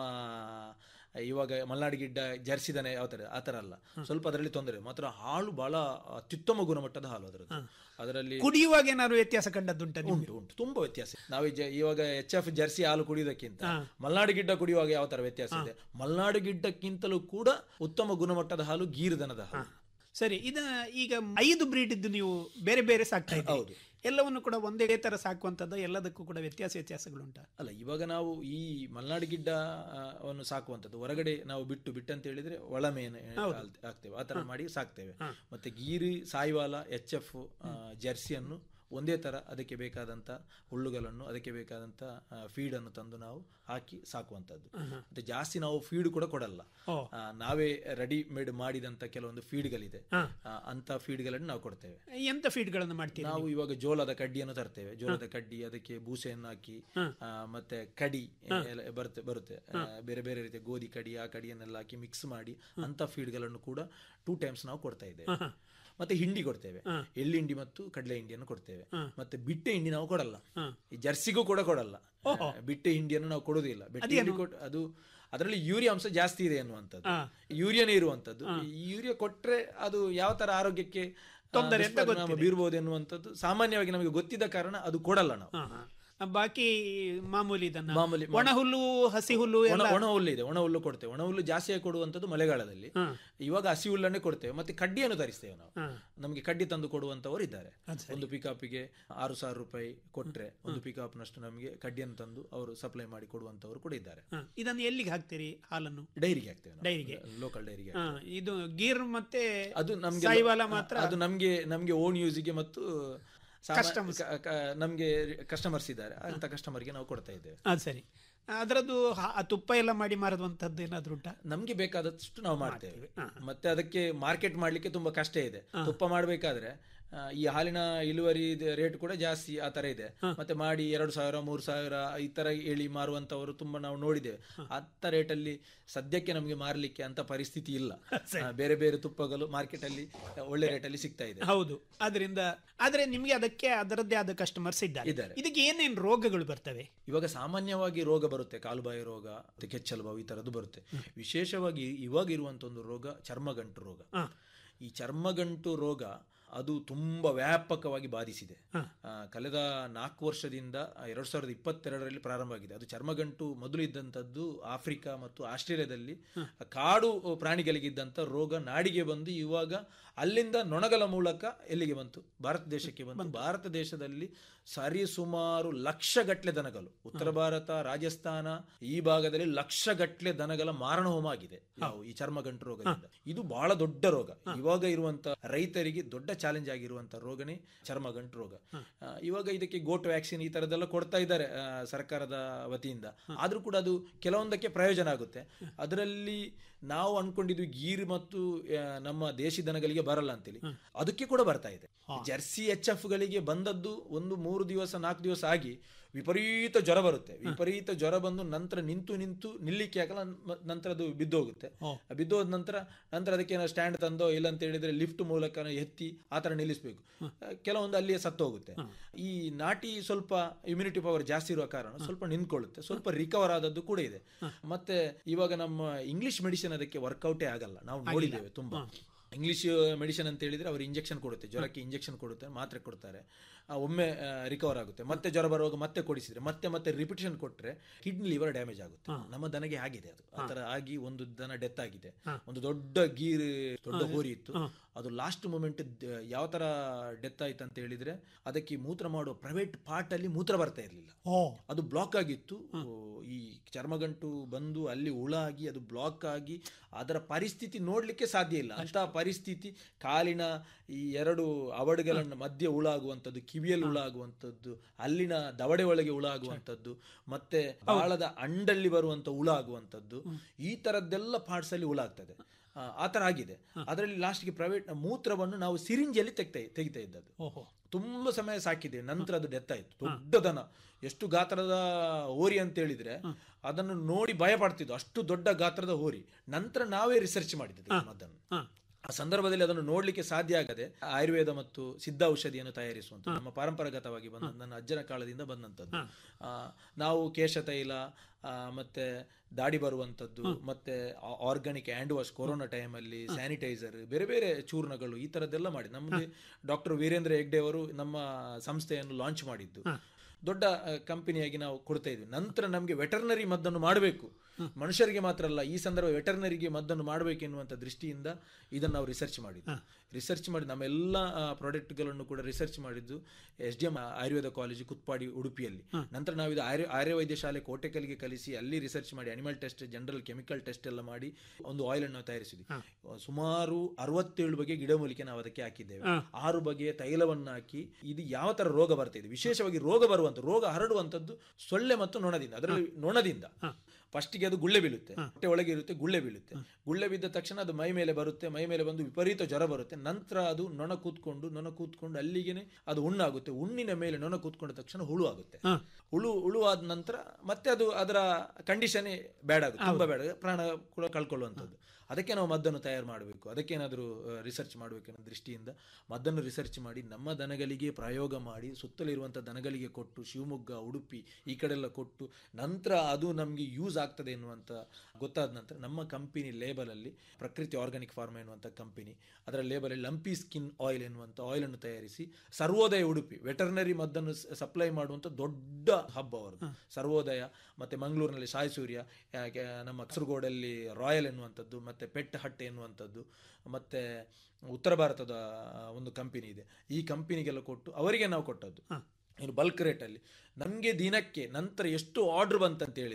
ಇವಾಗ ಮಲ್ನಾಡು ಗಿಡ್ಡ ಜರ್ಸಿ ದನ ಯಾವ ತರ ಆ ತರ ಅಲ್ಲ ಸ್ವಲ್ಪ ಅದರಲ್ಲಿ ತೊಂದರೆ ಮಾತ್ರ ಹಾಲು ಬಹಳ ಅತ್ಯುತ್ತಮ ಗುಣಮಟ್ಟದ ಹಾಲು ಅದರದ್ದು ಅದರಲ್ಲಿ ಕುಡಿಯುವಾಗ ಏನಾದ್ರು ವ್ಯತ್ಯಾಸ ಕಂಡದ್ದುಂಟ ನಿಮ್ಗೆ? ಉಂಟು ಉಂಟು ತುಂಬಾ ವ್ಯತ್ಯಾಸ ನಾವು ಈ ಜ- ಇವಾಗ ಎಚ್ ಎಫ್ ಜರ್ಸಿ ಹಾಲು ಕುಡಿಯೋದಕ್ಕಿಂತ ಮಲ್ನಾಡು ಗಿಡ್ಡ ಕುಡಿಯುವಾಗ ಯಾವ ತರ ವ್ಯತ್ಯಾಸ ಇದೆ ಮಲ್ನಾಡು ಗಿಡ್ಡಕ್ಕಿಂತಲೂ ಕೂಡ ಉತ್ತಮ ಗುಣಮಟ್ಟದ ಹಾಲು ಗೀರು ದನದ ಹಾಲು ಸರಿ ಇದ ಈಗ ಐದು ಬ್ರೀಡ್ ಇದ್ದು ನೀವು ಬೇರೆ ಬೇರೆ ಸಾಕ್ತಾ ಇದ್ದೀರಿ ಎಲ್ಲವನ್ನು ಕೂಡ ಒಂದೇ ತರ ಸಾಕುವಂತದ್ದು ಎಲ್ಲದಕ್ಕೂ ಕೂಡ ವ್ಯತ್ಯಾಸ ವ್ಯತ್ಯಾಸಗಳುಂಟ ಅಲ್ಲ ಇವಾಗ ನಾವು ಈ ಮಲ್ನಾಡು ಗಿಡ್ಡ ಆ, ಅನ್ನು ಸಾಕುವಂಥದ್ದು ಹೊರಗಡೆ ನಾವು ಬಿಟ್ಟು ಬಿಟ್ಟಂತ ಹೇಳಿದ್ರೆ ಒಳಮೇನೆ ಹಾಕ್ತೇವೆ ಆ ತರ ಮಾಡಿ ಸಾಕ್ತೇವೆ ಮತ್ತೆ ಗೀರಿ ಸಾಯಿವಾಲ ಎಚ್ ಎಫ್ ಜರ್ಸಿಯನ್ನು ಒಂದೇ ತರ ಅದಕ್ಕೆ ಬೇಕಾದಂತ ಹುಲ್ಲುಗಳನ್ನು ಅದಕ್ಕೆ ಬೇಕಾದಂತ ಫೀಡ್ ಅನ್ನು ತಂದು ನಾವು ಹಾಕಿ ಸಾಕುವಂತದ್ದು ಮತ್ತೆ ಜಾಸ್ತಿ ನಾವು ಫೀಡ್ ಕೂಡ ಕೊಡಲ್ಲ ಆ, ನಾವೇ ರೆಡಿಮೇಡ್ ಮಾಡಿದಂತ ಕೆಲವೊಂದು ಫೀಡ್ಗಳಿದೆ ಅಂತ ಫೀಡ್ಗಳನ್ನು ನಾವು ಕೊಡ್ತೇವೆ ಎಂತ ಫೀಡ್ಗಳನ್ನು ಮಾಡ್ತೀರಿ ನಾವು ಇವಾಗ ಜೋಳದ ಕಡ್ಡಿಯನ್ನು ತರ್ತೇವೆ ಜೋಳದ ಕಡ್ಡಿ ಅದಕ್ಕೆ ಬೂಸೆಯನ್ನು ಹಾಕಿ ಆ, ಮತ್ತೆ ಕಡಿ ಎಲ್ಲ ಬರುತ್ತೆ ಬರುತ್ತೆ ಆ, ಬೇರೆ ಬೇರೆ ರೀತಿಯ ಗೋಧಿ ಕಡಿ ಆ ಕಡಿಯನ್ನೆಲ್ಲ ಹಾಕಿ ಮಿಕ್ಸ್ ಮಾಡಿ ಅಂತ ಫೀಡ್ಗಳನ್ನು ಕೂಡ ಟೂ ಟೈಮ್ಸ್ ನಾವು ಕೊಡ್ತಾ ಇದ್ದೇವೆ ಮತ್ತೆ ಹಿಂಡಿ ಕೊಡ್ತೇವೆ ಎಳ್ಳಿ ಹಿಂಡಿ ಮತ್ತು ಕಡಲೆ ಹಿಂಡಿಯನ್ನು ಕೊಡ್ತೇವೆ ಮತ್ತೆ ಬಿಟ್ಟೆ ಹಿಂಡಿ ನಾವು ಕೊಡಲ್ಲ ಈ ಜರ್ಸಿಗೂ ಕೂಡ ಕೊಡಲ್ಲ ಆ, ಬಿಟ್ಟೆ ಹಿಂಡಿಯನ್ನು ನಾವು ಕೊಡುವುದಿಲ್ಲ ಬಿಟ್ಟೆ ಹಿಂಡಿ ಕೊಟ್ಟು ಅದು ಅದರಲ್ಲಿ ಯೂರಿಯಾ ಅಂಶ ಜಾಸ್ತಿ ಇದೆ ಅನ್ನುವಂಥದ್ದು ಯೂರಿಯಾನೇ ಇರುವಂತದ್ದು ಈ ಯೂರಿಯಾ ಕೊಟ್ರೆ ಅದು ಯಾವ ತರ ಆರೋಗ್ಯಕ್ಕೆ ಆ, ತೊಂದರೆ ಅಂತ ದುಷ್ಪರಿಣಾಮ ಬೀರ್ಬೋದು ಎನ್ನುವಂಥದ್ದು ಸಾಮಾನ್ಯವಾಗಿ ನಮಗೆ ಗೊತ್ತಿದ್ದ ಕಾರಣ ಅದು ಕೊಡಲ್ಲ ನಾವು ಬಾಕಿ ಮಾಮೂಲಿ ಇದನ್ನ ಮಾಮೂಲಿ ಒಣ ಹುಲ್ಲು ಹಸಿ ಹುಲ್ಲು ಒಣ ಎಲ್ಲ ಒಣ ಹುಲ್ಲು ಇದೆ ಒಣ ಹುಲ್ಲು ಕೊಡ್ತೇವೆ ಒಣ ಹುಲ್ಲು ಜಾಸ್ತಿಯಾಗಿ ಕೊಡುವಂಥದ್ದು ಮಳೆಗಾಲದಲ್ಲಿ ಇವಾಗ ಹಸಿ ಹುಲ್ಲನ್ನೇ ಕೊಡ್ತೇವೆ ಮತ್ತೆ ಕಡ್ಡಿಯನ್ನು ತರಿಸ್ತೇವೆ ನಾವು ನಮಗೆ ಕಡ್ಡಿ ತಂದು ಕೊಡುವಂತವರು ಇದ್ದಾರೆ ಒಂದು ಪಿಕಪ್ಗೆ ಆರು ಸಾವಿರ ರೂಪಾಯಿ ಕೊಟ್ರೆ ಒಂದು ಪಿಕಪ್ ನಷ್ಟು ನಮಗೆ ಕಡ್ಡಿಯನ್ನು ತಂದು ಅವರು ಸಪ್ಲೈ ಮಾಡಿ ಕೊಡುವಂತವರು ಕೂಡ ಇದ್ದಾರೆ ಹ. ಇದನ್ನು ಎಲ್ಲಿಗೆ ಹಾಕ್ತೀರಿ ಹಾಲನ್ನು ಡೈರಿಗೆ ಹಾಕ್ತೇವೆ ಡೈರಿಗೆ ಲೋಕಲ್ ಡೈರಿಗೆ ಹ, ಇದು ಗೀರ್ ಮತ್ತೆ ಅದು ನಮ್ಗೆ ಸಾಯಿವಾಲ ಮಾತ್ರ ಅದು ನಮ್ಗೆ ನಮ್ಗೆ ಓನ್ ಯೂಸಿಗೆ ಮತ್ತು ಸಾಮಾ- ಕ- ಕ- ನಮ್ಗೆ ಕಸ್ಟಮರ್ಸ್ ಇದ್ದಾರೆ ಅಂತ ಕಸ್ಟಮರ್ಗೆ ನಾವು ಕೊಡ್ತಾ ಇದ್ದೇವೆ ಅದು ಸರಿ ಅದರದ್ದು ಹ- ಆ ತುಪ್ಪ ಎಲ್ಲ ಮಾಡಿ ಮಾರುವಂತದ್ದು ಏನಾದ್ರು ಉಂಟಾ ನಮ್ಗೆ ಬೇಕಾದಷ್ಟು ನಾವು ಮಾಡ್ತೇವೆ ಮತ್ತೆ ಅದಕ್ಕೆ ಮಾರ್ಕೆಟ್ ಮಾಡ್ಲಿಕ್ಕೆ ತುಂಬಾ ಕಷ್ಟ ಇದೆ ತುಪ್ಪ ಮಾಡ್ಬೇಕಾದ್ರೆ ಆ, ಈ ಹಾಲಿನ ಇಳುವರಿ ರೇಟ್ ಕೂಡ ಜಾಸ್ತಿ ಆ ತರ ಇದೆ ಮತ್ತೆ ಮಾಡಿ ಎರಡು ಸಾವಿರ ಮೂರು ಸಾವಿರ ಈ ತರ ಹೇಳಿ ಮಾರುವಂತವರು ತುಂಬಾ ನಾವು ನೋಡಿದ್ದೇವೆ ಅಂತ ರೇಟಲ್ಲಿ ಸದ್ಯಕ್ಕೆ ನಮಗೆ ಮಾರಲಿಕ್ಕೆ ಅಂತ ಪರಿಸ್ಥಿತಿ ಇಲ್ಲ ಆ, ಬೇರೆ ಬೇರೆ ತುಪ್ಪಗಳು ಮಾರ್ಕೆಟ್ ಅಲ್ಲಿ ಒಳ್ಳೆ ರೇಟಲ್ಲಿ ಸಿಗ್ತಾ ಇದೆ ಹೌದು ಅದರಿಂದ ಆದ್ರೆ ನಿಮ್ಗೆ ಅದಕ್ಕೆ ಅದರದ್ದೇ ಆದ ಕಸ್ಟಮರ್ಸ್ ಇದ್ದಾರೆ ಇದ್ದಾರೆ. ಇದಕ್ಕೆ ಏನೇನ್ ರೋಗಗಳು ಬರ್ತವೆ ಇವಾಗ ಸಾಮಾನ್ಯವಾಗಿ ರೋಗ ಬರುತ್ತೆ ಕಾಲುಬಾಯಿ ರೋಗ ಮತ್ತೆ ಕೆಚ್ಚಲು ಬಾವು ಈ ತರದ್ದು ಬರುತ್ತೆ ವಿಶೇಷವಾಗಿ ಇವಾಗ ಇರುವಂತ ಒಂದು ರೋಗ ಚರ್ಮಗಂಟು ರೋಗ ಈ ಚರ್ಮಗಂಟು ರೋಗ ಅದು ತುಂಬಾ ವ್ಯಾಪಕವಾಗಿ ಬಾಧಿಸಿದೆ ಆ, ಕಳೆದ ನಾಲ್ಕು ವರ್ಷದಿಂದ ಎರಡ್ ಸಾವಿರದ ಇಪ್ಪತ್ತೆರಡರಲ್ಲಿ ಪ್ರಾರಂಭ ಆಗಿದೆ ಅದು ಚರ್ಮಗಂಟು ಮೊದಲು ಇದ್ದಂಥದ್ದು ಆಫ್ರಿಕಾ ಮತ್ತು ಆಸ್ಟ್ರೇಲಿಯಾದಲ್ಲಿ ಕಾಡು ಪ್ರಾಣಿಗಳಿಗಿದ್ದಂಥ ರೋಗ ನಾಡಿಗೆ ಬಂದು ಇವಾಗ ಅಲ್ಲಿಂದ ನೊಣಗಳ ಮೂಲಕ ಎಲ್ಲಿಗೆ ಬಂತು ಭಾರತ ದೇಶಕ್ಕೆ ಬಂತು ಭಾರತ ದೇಶದಲ್ಲಿ ಸರಿ ಸುಮಾರು ಲಕ್ಷಗಟ್ಟಲೆ ದನಗಳು ಉತ್ತರ ಭಾರತ ರಾಜಸ್ಥಾನ ಈ ಭಾಗದಲ್ಲಿ ಲಕ್ಷಗಟ್ಟಲೆ ದನಗಳ ಮಾರಣ ಹೋಮ ಆಗಿದೆ ಯಾವ ಈ ಚರ್ಮಗಂಟು ರೋಗದಿಂದ ಇದು ಬಹಳ ದೊಡ್ಡ ರೋಗ ಇವಾಗ ಇರುವಂತ ರೈತರಿಗೆ ದೊಡ್ಡ ಚಾಲೆಂಜ್ ಆಗಿರುವಂತ ರೋಗನೇ ಚರ್ಮಗಂಟು ರೋಗ ಆ, ಇವಾಗ ಇದಕ್ಕೆ ಗೋಟ್ ವ್ಯಾಕ್ಸಿನ್ ಈ ತರದೆಲ್ಲ ಕೊಡ್ತಾ ಇದ್ದಾರೆ ಆ, ಸರ್ಕಾರದ ವತಿಯಿಂದ ಆದ್ರೂ ಕೂಡ ಅದು ಕೆಲವೊಂದಕ್ಕೆ ಪ್ರಯೋಜನ ಆಗುತ್ತೆ ಅದರಲ್ಲಿ ನಾವು ಅನ್ಕೊಂಡಿದ್ವಿ ಗೀರ್ ಮತ್ತು ಆ, ನಮ್ಮ ದೇಶಿ ದನಗಳಿಗೆ ಬರಲ್ಲ ಅಂತೇಳಿ ಅದಕ್ಕೆ ಕೂಡ ಬರ್ತಾ ಇದೆ ಜರ್ಸಿ ಎಚ್ ಎಫ್ ಗಳಿಗೆ ಬಂದದ್ದು ಒಂದು ಮೂರು ದಿವಸ ನಾಲ್ಕು ದಿವಸ ಆಗಿ ವಿಪರೀತ ಜ್ವರ ಬರುತ್ತೆ ವಿಪರೀತ ಜ್ವರ ಬಂದು ನಂತರ ನಿಂತು ನಿಂತು ನಿಲ್ಲಿಕ್ಕೆ ಆಗಲ್ಲ ನ- ನಂತರ ಅದು ಬಿದ್ದೋಗುತ್ತೆ ಬಿದ್ದೋದ ನಂತರ ನಂತರ ಅದಕ್ಕೆ ನಾವು ಸ್ಟ್ಯಾಂಡ್ ತಂದೋ ಇಲ್ಲ ಅಂತ ಹೇಳಿದ್ರೆ ಲಿಫ್ಟ್ ಮೂಲಕ ಎತ್ತಿ ಆ ತರ ನಿಲ್ಲಿಸಬೇಕು ಕೆಲವೊಂದು ಅಲ್ಲಿಯೇ ಸತ್ತು ಹೋಗುತ್ತೆ ಈ ನಾಟಿ ಸ್ವಲ್ಪ ಇಮ್ಯುನಿಟಿ ಪವರ್ ಜಾಸ್ತಿ ಇರುವ ಕಾರಣ ಸ್ವಲ್ಪ ನಿಂತ್ಕೊಳ್ಳುತ್ತೆ ಸ್ವಲ್ಪ ರಿಕವರ್ ಆದದ್ದು ಕೂಡ ಇದೆ ಮತ್ತೆ ಇವಾಗ ನಮ್ಮ ಇಂಗ್ಲಿಷ್ ಮೆಡಿಸಿನ್ ಅದಕ್ಕೆ ವರ್ಕೌಟೇ ಆಗಲ್ಲ ನಾವು ನೋಡಿದ್ದೇವೆ ತುಂಬಾ ಇಂಗ್ಲಿಷ್ ಮೆಡಿಸಿನ್ ಅಂತ ಹೇಳಿದ್ರೆ ಅವರು ಇಂಜೆಕ್ಷನ್ ಕೊಡುತ್ತೆ ಜ್ವರಕ್ಕೆ ಇಂಜೆಕ್ಷನ್ ಕೊಡುತ್ತೆ ಮಾತ್ರೆ ಕೊಡ್ತಾರೆ ಆ, ಒಮ್ಮೆ ರಿಕವರ್ ಆಗುತ್ತೆ ಮತ್ತೆ ಜ್ವರ ಬರುವಾಗ ಮತ್ತೆ ಕೊಡಿಸಿದ್ರೆ ಮತ್ತೆ ಮತ್ತೆ ರಿಪಿಟೇಷನ್ ಕೊಟ್ರೆ ಕಿಡ್ನಿ ಲಿವರ್ ಡ್ಯಾಮೇಜ್ ಆಗುತ್ತೆ ನಮ್ಮ ದನಗೆ ಆಗಿದೆ ಅದು ಆ ತರ ಆಗಿ ಒಂದು ದನ ಡೆತ್ ಆಗಿದೆ ಒಂದು ದೊಡ್ಡ ಗೀರ್ ದೊಡ್ಡ ಹೋರಿ ಇತ್ತು ಅದು ಲಾಸ್ಟ್ ಮೂಮೆಂಟ್ ಯಾವ ತರ ಡೆತ್ ಆಯ್ತು ಅಂತ ಹೇಳಿದ್ರೆ ಅದಕ್ಕೆ ಮೂತ್ರ ಮಾಡುವ ಪ್ರೈವೇಟ್ ಪಾರ್ಟ್ ಅಲ್ಲಿ ಮೂತ್ರ ಬರ್ತಾ ಇರಲಿಲ್ಲ ಅದು ಬ್ಲಾಕ್ ಆಗಿತ್ತು ಓ, ಈ ಚರ್ಮಗಂಟು ಬಂದು ಅಲ್ಲಿ ಹುಳ ಆಗಿ ಅದು ಬ್ಲಾಕ್ ಆಗಿ ಅದರ ಪರಿಸ್ಥಿತಿ ನೋಡ್ಲಿಕ್ಕೆ ಸಾಧ್ಯ ಇಲ್ಲ ಅಂತ ಪರಿಸ್ಥಿತಿ ಕಾಲಿನ ಈ ಎರಡು ಅವಡುಗಳ ಮಧ್ಯೆ ಹುಳ ಆಗುವಂಥದ್ದು ಕಿವಿಯಲ್ಲಿ ಹುಳ ಆಗುವಂಥದ್ದು ಅಲ್ಲಿನ ದವಡೆ ಒಳಗೆ ಹುಳ ಆಗುವಂಥದ್ದು ಮತ್ತೆ ಬಾಳದ ಅಂಡಲ್ಲಿ ಬರುವಂತ ಹುಳ ಆಗುವಂಥದ್ದು ಈ ತರದ್ದೆಲ್ಲ ಪಾರ್ಟ್ಸ್ ಅಲ್ಲಿ ಹುಳ ಆಗ್ತದೆ ಆ, ಆ ತರ ಆಗಿದೆ ಅದರಲ್ಲಿ ಲಾಸ್ಟ್ಗೆ ಪ್ರೈವೇಟ್ ಮೂತ್ರವನ್ನು ನಾವು ಸಿರಿಂಜಲ್ಲಿ ತೆಗ್ತಾ ತೆಗಿತಾ ಇದ್ದದ್ದು ತುಂಬಾ ಸಮಯ ಸಾಕಿದೆ ನಂತರ ಅದು ಡೆತ್ ಆಯ್ತು ದೊಡ್ಡ ದನ ಎಷ್ಟು ಗಾತ್ರದ ಹೋರಿ ಅಂತ ಹೇಳಿದ್ರೆ ಅದನ್ನು ನೋಡಿ ಭಯ ಪಡ್ತಿದ್ದು ಅಷ್ಟು ದೊಡ್ಡ ಗಾತ್ರದ ಹೋರಿ ನಂತರ ನಾವೇ ರಿಸರ್ಚ್ ಮಾಡಿದ್ದು ಅದನ್ನು ಆ ಸಂದರ್ಭದಲ್ಲಿ ಅದನ್ನು ನೋಡ್ಲಿಕ್ಕೆ ಸಾಧ್ಯ ಆಗದೆ ಆಯುರ್ವೇದ ಮತ್ತು ಸಿದ್ಧ ಔಷಧಿಯನ್ನು ತಯಾರಿಸುವಂತ ನಮ್ಮ ಪಾರಂಪರಾಗತವಾಗಿ ಬಂದ ನನ್ನ ಅಜ್ಜನ ಕಾಲದಿಂದ ಬಂದಂತದ್ದು ಆ, ನಾವು ಕೇಶ ತೈಲ ಆ, ಮತ್ತೆ ದಾಡಿ ಬರುವಂತದ್ದು ಮತ್ತೆ ಆರ್ಗಾನಿಕ್ ಹ್ಯಾಂಡ್ ವಾಶ್ ಕೊರೋನಾ ಟೈಮಲ್ಲಿ ಸ್ಯಾನಿಟೈಸರ್ ಬೇರೆ ಬೇರೆ ಚೂರ್ಣಗಳು ಈ ತರದ್ದೆಲ್ಲ ಮಾಡಿ ನಮಗೆ ಡಾಕ್ಟರ್ ವೀರೇಂದ್ರ ಹೆಗ್ಡೆ ಅವರು ನಮ್ಮ ಸಂಸ್ಥೆಯನ್ನು ಲಾಂಚ್ ಮಾಡಿದ್ದು ದೊಡ್ಡ ಕಂಪನಿಯಾಗಿ ನಾವು ಕೊಡ್ತಾ ಇದ್ವಿ ನಂತರ ನಮಗೆ ವೆಟರ್ನರಿ ಮದ್ದನ್ನು ಮಾಡಬೇಕು ಮನುಷ್ಯರಿಗೆ ಮಾತ್ರ ಅಲ್ಲ ಈ ಸಂದರ್ಭ ವೆಟರ್ನರಿಗೆ ಮದ್ದನ್ನು ಮಾಡಬೇಕು ಎನ್ನುವಂಥ ದೃಷ್ಟಿಯಿಂದ ಇದನ್ನು ನಾವು ರಿಸರ್ಚ್ ಮಾಡಿದ್ದು ರಿಸರ್ಚ್ ಮಾಡಿ ನಮ್ಮೆಲ್ಲ ಪ್ರಾಡಕ್ಟ್ಗಳನ್ನು ಕೂಡ ರಿಸರ್ಚ್ ಮಾಡಿದ್ದು S D M Ayurveda college Kuthpady ಉಡುಪಿಯಲ್ಲಿ ನಂತರ ನಾವು ಇದು ಆರ್ಯ ಆರ್ಯವೈದ್ಯ ಶಾಲೆ ಕೋಟೆಕಲ್ಗೆ ಕಲಿಸಿ ಅಲ್ಲಿ ರಿಸರ್ಚ್ ಮಾಡಿ animal test general chemical test ಎಲ್ಲ ಮಾಡಿ ಒಂದು ಆಯಿಲ್ ಅನ್ನು ತಯಾರಿಸಿದ್ವಿ ಸುಮಾರು ಅರವತ್ತೇಳು ಬಗೆಯ ಗಿಡಮೂಲಿಕೆ ನಾವು ಅದಕ್ಕೆ ಹಾಕಿದ್ದೇವೆ ಆರು ಬಗೆಯ ತೈಲವನ್ನು ಹಾಕಿ ಇದು ಯಾವ ತರ ರೋಗ ಬರ್ತಾ ಇದೆ ವಿಶೇಷವಾಗಿ ರೋಗ ಬರುವಂತ ರೋಗ ಹರಡುವಂತದ್ದು ಸೊಳ್ಳೆ ಮತ್ತು ನೊಣದಿಂದ ಅದರಲ್ಲಿ ನೊಣದಿಂದ ಫಸ್ಟಿಗೆ ಅದು ಗುಳ್ಳೆ ಬೀಳುತ್ತೆ ಹೊಟ್ಟೆ ಒಳಗೆ ಇರುತ್ತೆ ಗುಳ್ಳೆ ಬೀಳುತ್ತೆ ಗುಳ್ಳೆ ಬಿದ್ದ ತಕ್ಷಣ ಅದು ಮೈ ಮೇಲೆ ಬರುತ್ತೆ ಮೈ ಮೇಲೆ ಬಂದು ವಿಪರೀತ ಜ್ವರ ಬರುತ್ತೆ ನಂತರ ಅದು ನೊಣ ಕೂತ್ಕೊಂಡು ನೊಣ ಕೂತ್ಕೊಂಡು ಅಲ್ಲಿಗೆನೆ ಅದು ಹುಣ್ಣಾಗುತ್ತೆ ಹುಣ್ಣಿನ ಮೇಲೆ ನೊಣ ಕೂತ್ಕೊಂಡ ತಕ್ಷಣ ಹುಳು ಆಗುತ್ತೆ ಹುಳು ಹುಳು ಆದ ನಂತರ ಮತ್ತೆ ಅದು ಅದರ ಕಂಡೀಷನ್ ಬ್ಯಾಡ್ ಆಗುತ್ತೆ ತುಂಬಾ ಬ್ಯಾಡ್ ಪ್ರಾಣ ಕೂಡ ಕಳ್ಕೊಳ್ಳುವಂಥದ್ದು ಅದಕ್ಕೆ ನಾವು ಮದ್ದನ್ನು ತಯಾರು ಮಾಡಬೇಕು ಅದಕ್ಕೇನಾದರೂ ರಿಸರ್ಚ್ ಮಾಡಬೇಕು ಅನ್ನೋ ದೃಷ್ಟಿಯಿಂದ ಮದ್ದನ್ನು ರಿಸರ್ಚ್ ಮಾಡಿ ನಮ್ಮ ದನಗಳಿಗೆ ಪ್ರಯೋಗ ಮಾಡಿ ಸುತ್ತಲಿರುವಂಥ ದನಗಳಿಗೆ ಕೊಟ್ಟು ಶಿವಮೊಗ್ಗ ಉಡುಪಿ ಈ ಕಡೆಲ್ಲ ಕೊಟ್ಟು ನಂತರ ಅದು ನಮಗೆ ಯೂಸ್ ಆಗ್ತದೆ ಎನ್ನುವಂಥ ಗೊತ್ತಾದ ನಂತರ ನಮ್ಮ ಕಂಪನಿ ಲೇಬಲಲ್ಲಿ ಪ್ರಕೃತಿ ಆರ್ಗಾನಿಕ್ ಫಾರ್ಮ್ ಎನ್ನುವಂಥ ಕಂಪನಿ ಅದರ ಲೇಬಲಲ್ಲಿ ಲಂಪಿ ಸ್ಕಿನ್ ಆಯಿಲ್ ಎನ್ನುವಂಥ ಆಯಿಲನ್ನು ತಯಾರಿಸಿ ಸರ್ವೋದಯ ಉಡುಪಿ ವೆಟರ್ನರಿ ಮದ್ದನ್ನು ಸಪ್ಲೈ ಮಾಡುವಂಥ ದೊಡ್ಡ ಹಬ್ ಅವರದು ಸರ್ವೋದಯ ಮತ್ತೆ ಮಂಗಳೂರಿನಲ್ಲಿ ಸಾಯಿ ಸೂರ್ಯ ಆ, ಕೆ- ನಮ್ಮ ಕಾಸರಗೋಡಲ್ಲಿ ರಾಯಲ್ ಎನ್ನುವಂಥದ್ದು ಮತ್ತೆ ಪೆಟ್ ಹಟ್ ಎನ್ನುವಂಥದ್ದು ಮತ್ತೆ ಉತ್ತರ ಭಾರತದ ಒಂದು ಕಂಪನಿ ಇದೆ ಈ ಕಂಪನಿಗೆಲ್ಲ ಕೊಟ್ಟು ಅವರಿಗೆ ನಾವು ಕೊಟ್ಟದ್ದು ಇನ್ನು ಬಲ್ಕ್ ರೇಟಲ್ಲಿ ನಮಗೆ ದಿನಕ್ಕೆ ನಂತರ ಎಷ್ಟು ಆರ್ಡರ್ ಬಂತಂತ ಹೇಳಿದ್ರೆ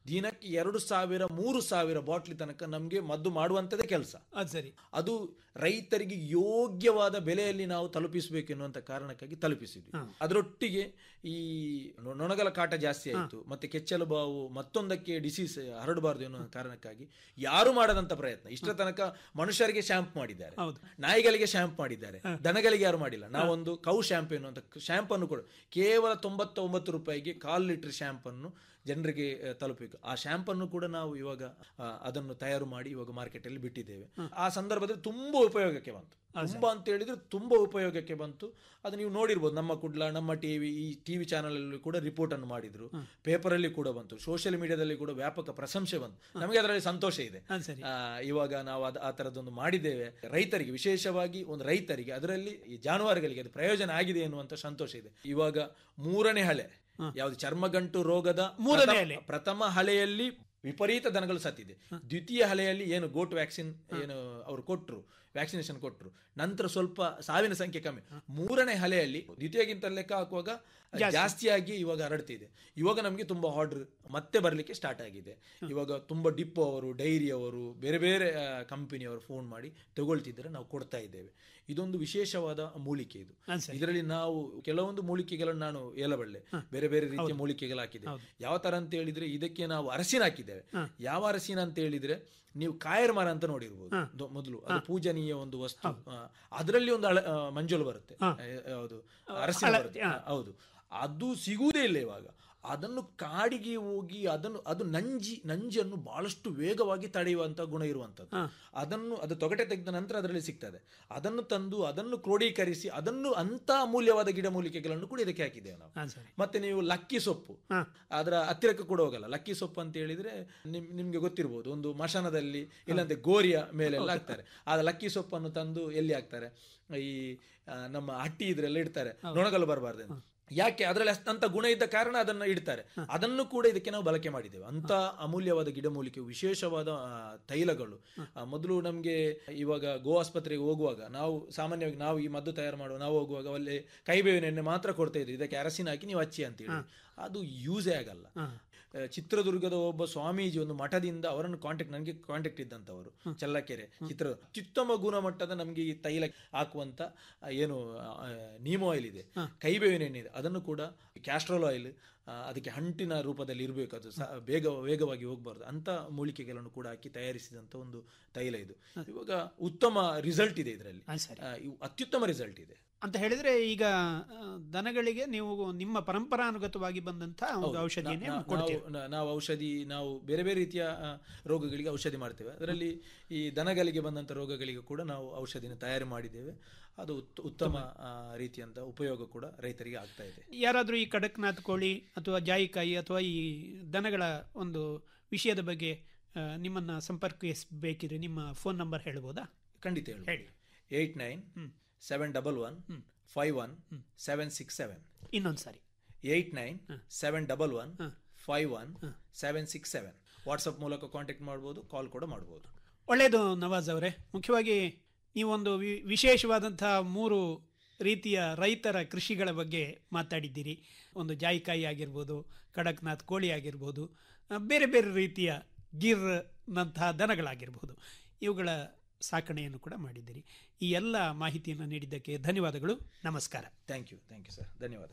ದಿನಕ್ಕೆ ಎರಡು ಸಾವಿರ ಮೂರು ಸಾವಿರ ಬಾಟ್ಲಿ ತನಕ ನಮಗೆ ಮದ್ದು ಮಾಡುವಂಥದ್ದೇ ಕೆಲಸ ಅದು ಸರಿ ಅದು ರೈತರಿಗೆ ಯೋಗ್ಯವಾದ ಬೆಲೆಯಲ್ಲಿ ನಾವು ತಲುಪಿಸಬೇಕು ಎನ್ನುವಂತ ಕಾರಣಕ್ಕಾಗಿ ತಲುಪಿಸಿದ್ವಿ ಅದರೊಟ್ಟಿಗೆ ಈ ನೊ- ನೊಣಗಲ ಕಾಟ ಜಾಸ್ತಿ ಆಯಿತು ಮತ್ತೆ ಕೆಚ್ಚಲು ಬಾವು ಮತ್ತೊಂದಕ್ಕೆ ಡಿಸೀಸ್ ಹರಡಬಾರದು ಎನ್ನುವ ಕಾರಣಕ್ಕಾಗಿ ಯಾರು ಮಾಡದಂತ ಪ್ರಯತ್ನ ಇಷ್ಟರ ತನಕ ಮನುಷ್ಯರಿಗೆ ಶಾಂಪ್ ಮಾಡಿದ್ದಾರೆ ನಾಯಿಗಳಿಗೆ ಶಾಂಪ್ ಮಾಡಿದ್ದಾರೆ ದನಗಳಿಗೆ ಯಾರು ಮಾಡಿಲ್ಲ ನಾವೊಂದು ಕೌ ಶಾಂಪ್ ಎನ್ನುವಂತ ಶಾಂಪ್ ಅನ್ನು ಕೂಡ ಕೇವಲ ತೊಂಬತ್ತೊಂಬತ್ತು ರೂಪಾಯಿಗೆ ಕಾಲ್ ಲೀಟರ್ ಶಾಂಪ್ ಅನ್ನು ಜನರಿಗೆ ಆ, ತಲುಪಬೇಕು ಆ ಶಾಂಪ್ ಅನ್ನು ಕೂಡ ನಾವು ಇವಾಗ ಆ, ಅದನ್ನು ತಯಾರು ಮಾಡಿ ಇವಾಗ ಮಾರ್ಕೆಟ್ ಅಲ್ಲಿ ಬಿಟ್ಟಿದ್ದೇವೆ ಆ ಸಂದರ್ಭದಲ್ಲಿ ತುಂಬಾ ಉಪಯೋಗಕ್ಕೆ ಬಂತು ತುಂಬಾ ಅಂತ ಹೇಳಿದ್ರೆ ತುಂಬಾ ಉಪಯೋಗಕ್ಕೆ ಬಂತು ಅದು ನೀವು ನೋಡಿರ್ಬೋದು ನಮ್ಮ ಕುಡ್ಲ ನಮ್ಮ ಟಿವಿ ಈ ಟಿವಿ ಚಾನಲ್ ಅಲ್ಲಿ ಕೂಡ ರಿಪೋರ್ಟ್ ಅನ್ನು ಮಾಡಿದ್ರು ಪೇಪರ್ ಅಲ್ಲಿ ಕೂಡ ಬಂತು ಸೋಷಿಯಲ್ ಮೀಡಿಯಾದಲ್ಲಿ ಕೂಡ ವ್ಯಾಪಕ ಪ್ರಶಂಸೆ ಬಂತು ನಮಗೆ ಅದರಲ್ಲಿ ಸಂತೋಷ ಇದೆ ಆ, ಇವಾಗ ನಾವು ಅದ್- ಆ ತರದೊಂದು ಮಾಡಿದ್ದೇವೆ ರೈತರಿಗೆ ವಿಶೇಷವಾಗಿ ಒಂದು ರೈತರಿಗೆ ಅದರಲ್ಲಿ ಈ ಜಾನುವಾರುಗಳಿಗೆ ಅದು ಪ್ರಯೋಜನ ಆಗಿದೆ ಎನ್ನುವಂತ ಸಂತೋಷ ಇದೆ ಇವಾಗ ಮೂರನೇ ಹಳೆ ಯಾವುದು ಚರ್ಮಗಂಟು ರೋಗದ ಮೂರನೇ ಪ್ರಥಮ- ಹಳೆ. ಪ್ರಥಮ ಹಳೆಯಲ್ಲಿ ವಿಪರೀತ ದನಗಳು ಸತ್ತಿದೆ ದ್ವಿತೀಯ ಹಳೆಯಲ್ಲಿ ಏನು ಗೋಟ್ ವ್ಯಾಕ್ಸಿನ್ ಏನು ಅವರು ಕೊಟ್ಟರು ವ್ಯಾಕ್ಸಿನೇಷನ್ ಕೊಟ್ಟರು ನಂತರ ಸ್ವಲ್ಪ ಸಾವಿನ ಸಂಖ್ಯೆ ಕಮ್ಮಿ ಮೂರನೇ ಹಳೆಯಲ್ಲಿ ದ್ವಿತೀಯಕ್ಕಿಂತ ಲೆಕ್ಕ ಹಾಕುವಾಗ ಜಾಸ್ತಿ. ಜಾಸ್ತಿಯಾಗಿ ಇವಾಗ ಹರಡ್ತಿದೆ ಇವಾಗ ನಮಗೆ ತುಂಬಾ ಆರ್ಡರ್ ಮತ್ತೆ ಬರಲಿಕ್ಕೆ ಸ್ಟಾರ್ಟ್ ಆಗಿದೆ ಇವಾಗ ತುಂಬಾ ಡಿಪೋ ಅವರು ಡೈರಿ ಅವರು ಬೇರೆ ಬೇರೆ ಕಂಪನಿಯವರು ಫೋನ್ ಮಾಡಿ ತಗೊಳ್ತಿದ್ರೆ ನಾವು ಕೊಡ್ತಾ ಇದ್ದೇವೆ ಇದೊಂದು ವಿಶೇಷವಾದ ಮೂಲಿಕೆ ಇದು ಹಾ, ಸರಿ. ಇದರಲ್ಲಿ ನಾವು ಕೆಲವೊಂದು ಮೂಲಿಕೆಗಳನ್ನು ನಾನು ಹೇಳಬಲ್ಲೆ ಬೇರೆ ಬೇರೆ ರೀತಿಯ ಮೂಲಿಕೆಗಳು ಹಾಕಿದ್ದೇವೆ ಯಾವ ತರ ಅಂತ ಹೇಳಿದ್ರೆ ಇದಕ್ಕೆ ನಾವು ಅರಸಿನ ಹಾಕಿದ್ದೇವೆ ಯಾವ ಅರಸಿನ ಅಂತ ಹೇಳಿದ್ರೆ ನೀವು ಕಾಯರ್ ಮರ ಅಂತ ನೋಡಿರ್ಬೋದು ದೊ- ಮೊದಲು ಅದು ಪೂಜನೀಯ ಒಂದು ವಸ್ತು ಆ, ಅದರಲ್ಲಿ ಒಂದು ಅಳ- ಆ, ಮಂಜುಳು ಬರುತ್ತೆ ಆ, ಯಾವುದು ಅರಸಿನ ಹಳ- ಬರುತ್ತೆ ಆ, ಹೌದು ಅದು ಸಿಗುವುದೇ ಇಲ್ಲ ಇವಾಗ ಅದನ್ನು ಕಾಡಿಗೆ ಹೋಗಿ ಅದನ್ನು ಅದು ನಂಜಿ ನಂಜನ್ನು ಬಹಳಷ್ಟು ವೇಗವಾಗಿ ತಡೆಯುವಂತ ಗುಣ ಇರುವಂತದ್ದು ಅದನ್ನು ಅದು ತೊಗಟೆ ತೆಗೆದ ನಂತರ ಅದರಲ್ಲಿ ಸಿಗ್ತದೆ ಅದನ್ನು ತಂದು ಅದನ್ನು ಕ್ರೋಢೀಕರಿಸಿ ಅದನ್ನು ಅಂತ ಅಮೂಲ್ಯವಾದ ಗಿಡಮೂಲಿಕೆಗಳನ್ನು ಕೂಡ ಇದಕ್ಕೆ ಹಾಕಿದ್ದೇವೆ ನಾವು ಹಾ, ಸರಿ. ಮತ್ತೆ ನೀವು ಲಕ್ಕಿ ಸೊಪ್ಪು ಅದರ ಹತ್ತಿರಕ್ಕೆ ಕೂಡ ಹೋಗಲ್ಲ ಲಕ್ಕಿ ಸೊಪ್ಪು ಅಂತ ಹೇಳಿದ್ರೆ ನಿಮ್ ನಿಮ್ಗೆ ಗೊತ್ತಿರ್ಬೋದು ಒಂದು ಮಶಾನದಲ್ಲಿ ಇಲ್ಲಂತೆ ಗೋರಿಯ ಮೇಲೆಲ್ಲ ಹಾಕ್ತಾರೆ ಆ ಲಕ್ಕಿ ಸೊಪ್ಪನ್ನು ತಂದು ಎಲ್ಲಿ ಹಾಕ್ತಾರೆ ಈ ಆ, ನಮ್ಮ ಹಟ್ಟಿ ಇದ್ರೆಲ್ಲ ಇಡ್ತಾರೆ ನೊಣಗಲು ಬರಬಾರ್ದು ಅಂತ. ಯಾಕೆ ಅದರಲ್ಲಿ ಅಂತ ಗುಣ ಇದ್ದ ಕಾರಣ ಅದನ್ನು ಇಡ್ತಾರೆ ಅದನ್ನು ಕೂಡ ಇದಕ್ಕೆ ನಾವು ಬಳಕೆ ಮಾಡಿದ್ದೇವೆ ಅಂತ ಅಮೂಲ್ಯವಾದ ಗಿಡಮೂಲಿಕೆ ವಿಶೇಷವಾದ ಆ, ತೈಲಗಳು ಆ, ಮೊದಲು ನಮಗೆ ಇವಾಗ ಗೋ ಆಸ್ಪತ್ರೆಗೆ ಹೋಗುವಾಗ ನಾವು ಸಾಮಾನ್ಯವಾಗಿ ನಾವು ಈ ಮದ್ದು ತಯಾರು ಮಾಡುವ ನಾವು ಹೋಗುವಾಗ ಅಲ್ಲಿ ಕೈಬೇವಿನ ಎಣ್ಣೆ ಮಾತ್ರ ಕೊಡ್ತಾ ಇದ್ವಿ ಇದಕ್ಕೆ ಅರಸಿನ ಹಾಕಿ ನೀವು ಹಚ್ಚಿ ಅಂತ ಹೇಳಿ ಅದು ಯೂಸೇ ಆಗಲ್ಲ ಆ, ಚಿತ್ರದುರ್ಗದ ಒಬ್ಬ ಸ್ವಾಮೀಜಿ ಒಂದು ಮಠದಿಂದ ಅವರನ್ನು ಕಾಂಟ್ಯಾಕ್ಟ್ ನನಗೆ ಕಾಂಟ್ಯಾಕ್ಟ್ ಇದ್ದಂಥವರು ಚಲ್ಲಕೆರೆ ಚಿತ್ರ ಅತ್ಯುತ್ತಮ ಗುಣಮಟ್ಟದ ನಮಗೆ ಈ ತೈಲ ಹಾಕುವಂತ ಆ, ಏನು ನೀಮೋ ಆಯಿಲ್ ಇದೆ ಕೈಬೇವಿನ ಎಣ್ಣೆ ಇದೆ ಅದನ್ನು ಕೂಡ ಕ್ಯಾಸ್ಟ್ರೋಲ್ ಆಯಿಲ್ ಅದಕ್ಕೆ ಹಂಟಿನ ರೂಪದಲ್ಲಿ ಇರಬೇಕು ಅದು ಸ- ಬೇಗ ವೇಗವಾಗಿ ಹೋಗಬಾರ್ದು ಅಂತ ಮೂಲಿಕೆಗಳನ್ನು ಕೂಡ ಹಾಕಿ ತಯಾರಿಸಿದಂತ ಒಂದು ತೈಲ ಇದು ಇವಾಗ ಉತ್ತಮ ರಿಸಲ್ಟ್ ಇದೆ ಇದರಲ್ಲಿ ಅತ್ಯುತ್ತಮ ರಿಸಲ್ಟ್ ಇದೆ ಅಂತ ಹೇಳಿದ್ರೆ ಈಗ ಆ, ದನಗಳಿಗೆ ನೀವು ನಿಮ್ಮ ಪರಂಪರಾನುಗತವಾಗಿ ಬಂದಂತಹ ಒಂದು ಹೌದು. ಔಷಧಿಯನ್ನೇ ನಾ- ಕೊಡ್ತೀರಿ ನಾವು- ನಾ- ನಾವು ಔಷಧಿ ನಾವು ಬೇರೆ ಬೇರೆ ರೀತಿಯ ಆ, ರೋಗಗಳಿಗೆ ಔಷಧಿ ಮಾಡ್ತೇವೆ ಅದರಲ್ಲಿ ಈ ದನಗಳಿಗೆ ಬಂದಂತ ರೋಗಗಳಿಗೆ ಕೂಡ ನಾವು ಔಷಧಿನ ತಯಾರು ಮಾಡಿದ್ದೇವೆ ಅದು ಉತ್- ಉತ್ತಮ ಆ, ರೀತಿಯಂತ ಉಪಯೋಗ ಕೂಡ ರೈತರಿಗೆ ಆಗ್ತಾ ಇದೆ ಯಾರಾದರೂ ಈ ಕಡಕ್ನಾಥ್ ಕೋಳಿ ಅಥವಾ ಜಾಯಿಕಾಯಿ ಅಥವಾ ಈ ದನಗಳ ಒಂದು ವಿಷಯದ ಬಗ್ಗೆ ಆ, ನಿಮ್ಮನ್ನ ಸಂಪರ್ಕಿಸಬೇಕಿದ್ರೆ ನಿಮ್ಮ ಫೋನ್ ನಂಬರ್ ಹೇಳ್ಬೋದಾ ಖಂಡಿತ ಹೇಳಿ ಹೇಳಿ eight nine seven double one five one seven six seven ಇನ್ನೊಂದು ಸಾರಿ eight nine seven double one five one seven six seven WhatsApp ಮೂಲಕ ಕಾಂಟ್ಯಾಕ್ಟ್ ಮಾಡ್ಬೋದು ಕಾಲ್ ಕೂಡ ಮಾಡ್ಬೋದು ಒಳ್ಳೆಯದು ನವಾಜ್ ಅವರೇ ಮುಖ್ಯವಾಗಿ ನೀವೊಂದು ವಿ- ವಿಶೇಷವಾದಂತಹ ಮೂರು ರೀತಿಯ ರೈತರ ಕೃಷಿಗಳ ಬಗ್ಗೆ ಮಾತಾಡಿದ್ದೀರಿ ಒಂದು ಜಾಯಿಕಾಯಿ ಆಗಿರ್ಬೋದು ಕಡಕ್ನಾಥ್ ಕೋಳಿ ಆಗಿರ್ಬೋದು ಆ, ಬೇರೆ ಬೇರೆ ರೀತಿಯ ಗಿರ್ ನಂತಹ ದನಗಳಾಗಿರ್ಬೋದು ಇವುಗಳ ಸಾಕಣೆಯನ್ನು ಕೂಡ ಮಾಡಿದ್ದೀರಿ ಈ ಎಲ್ಲ ಮಾಹಿತಿಯನ್ನು ನೀಡಿದ್ದಕ್ಕೆ ಧನ್ಯವಾದಗಳು ನಮಸ್ಕಾರ thank you thank you sir ಧನ್ಯವಾದ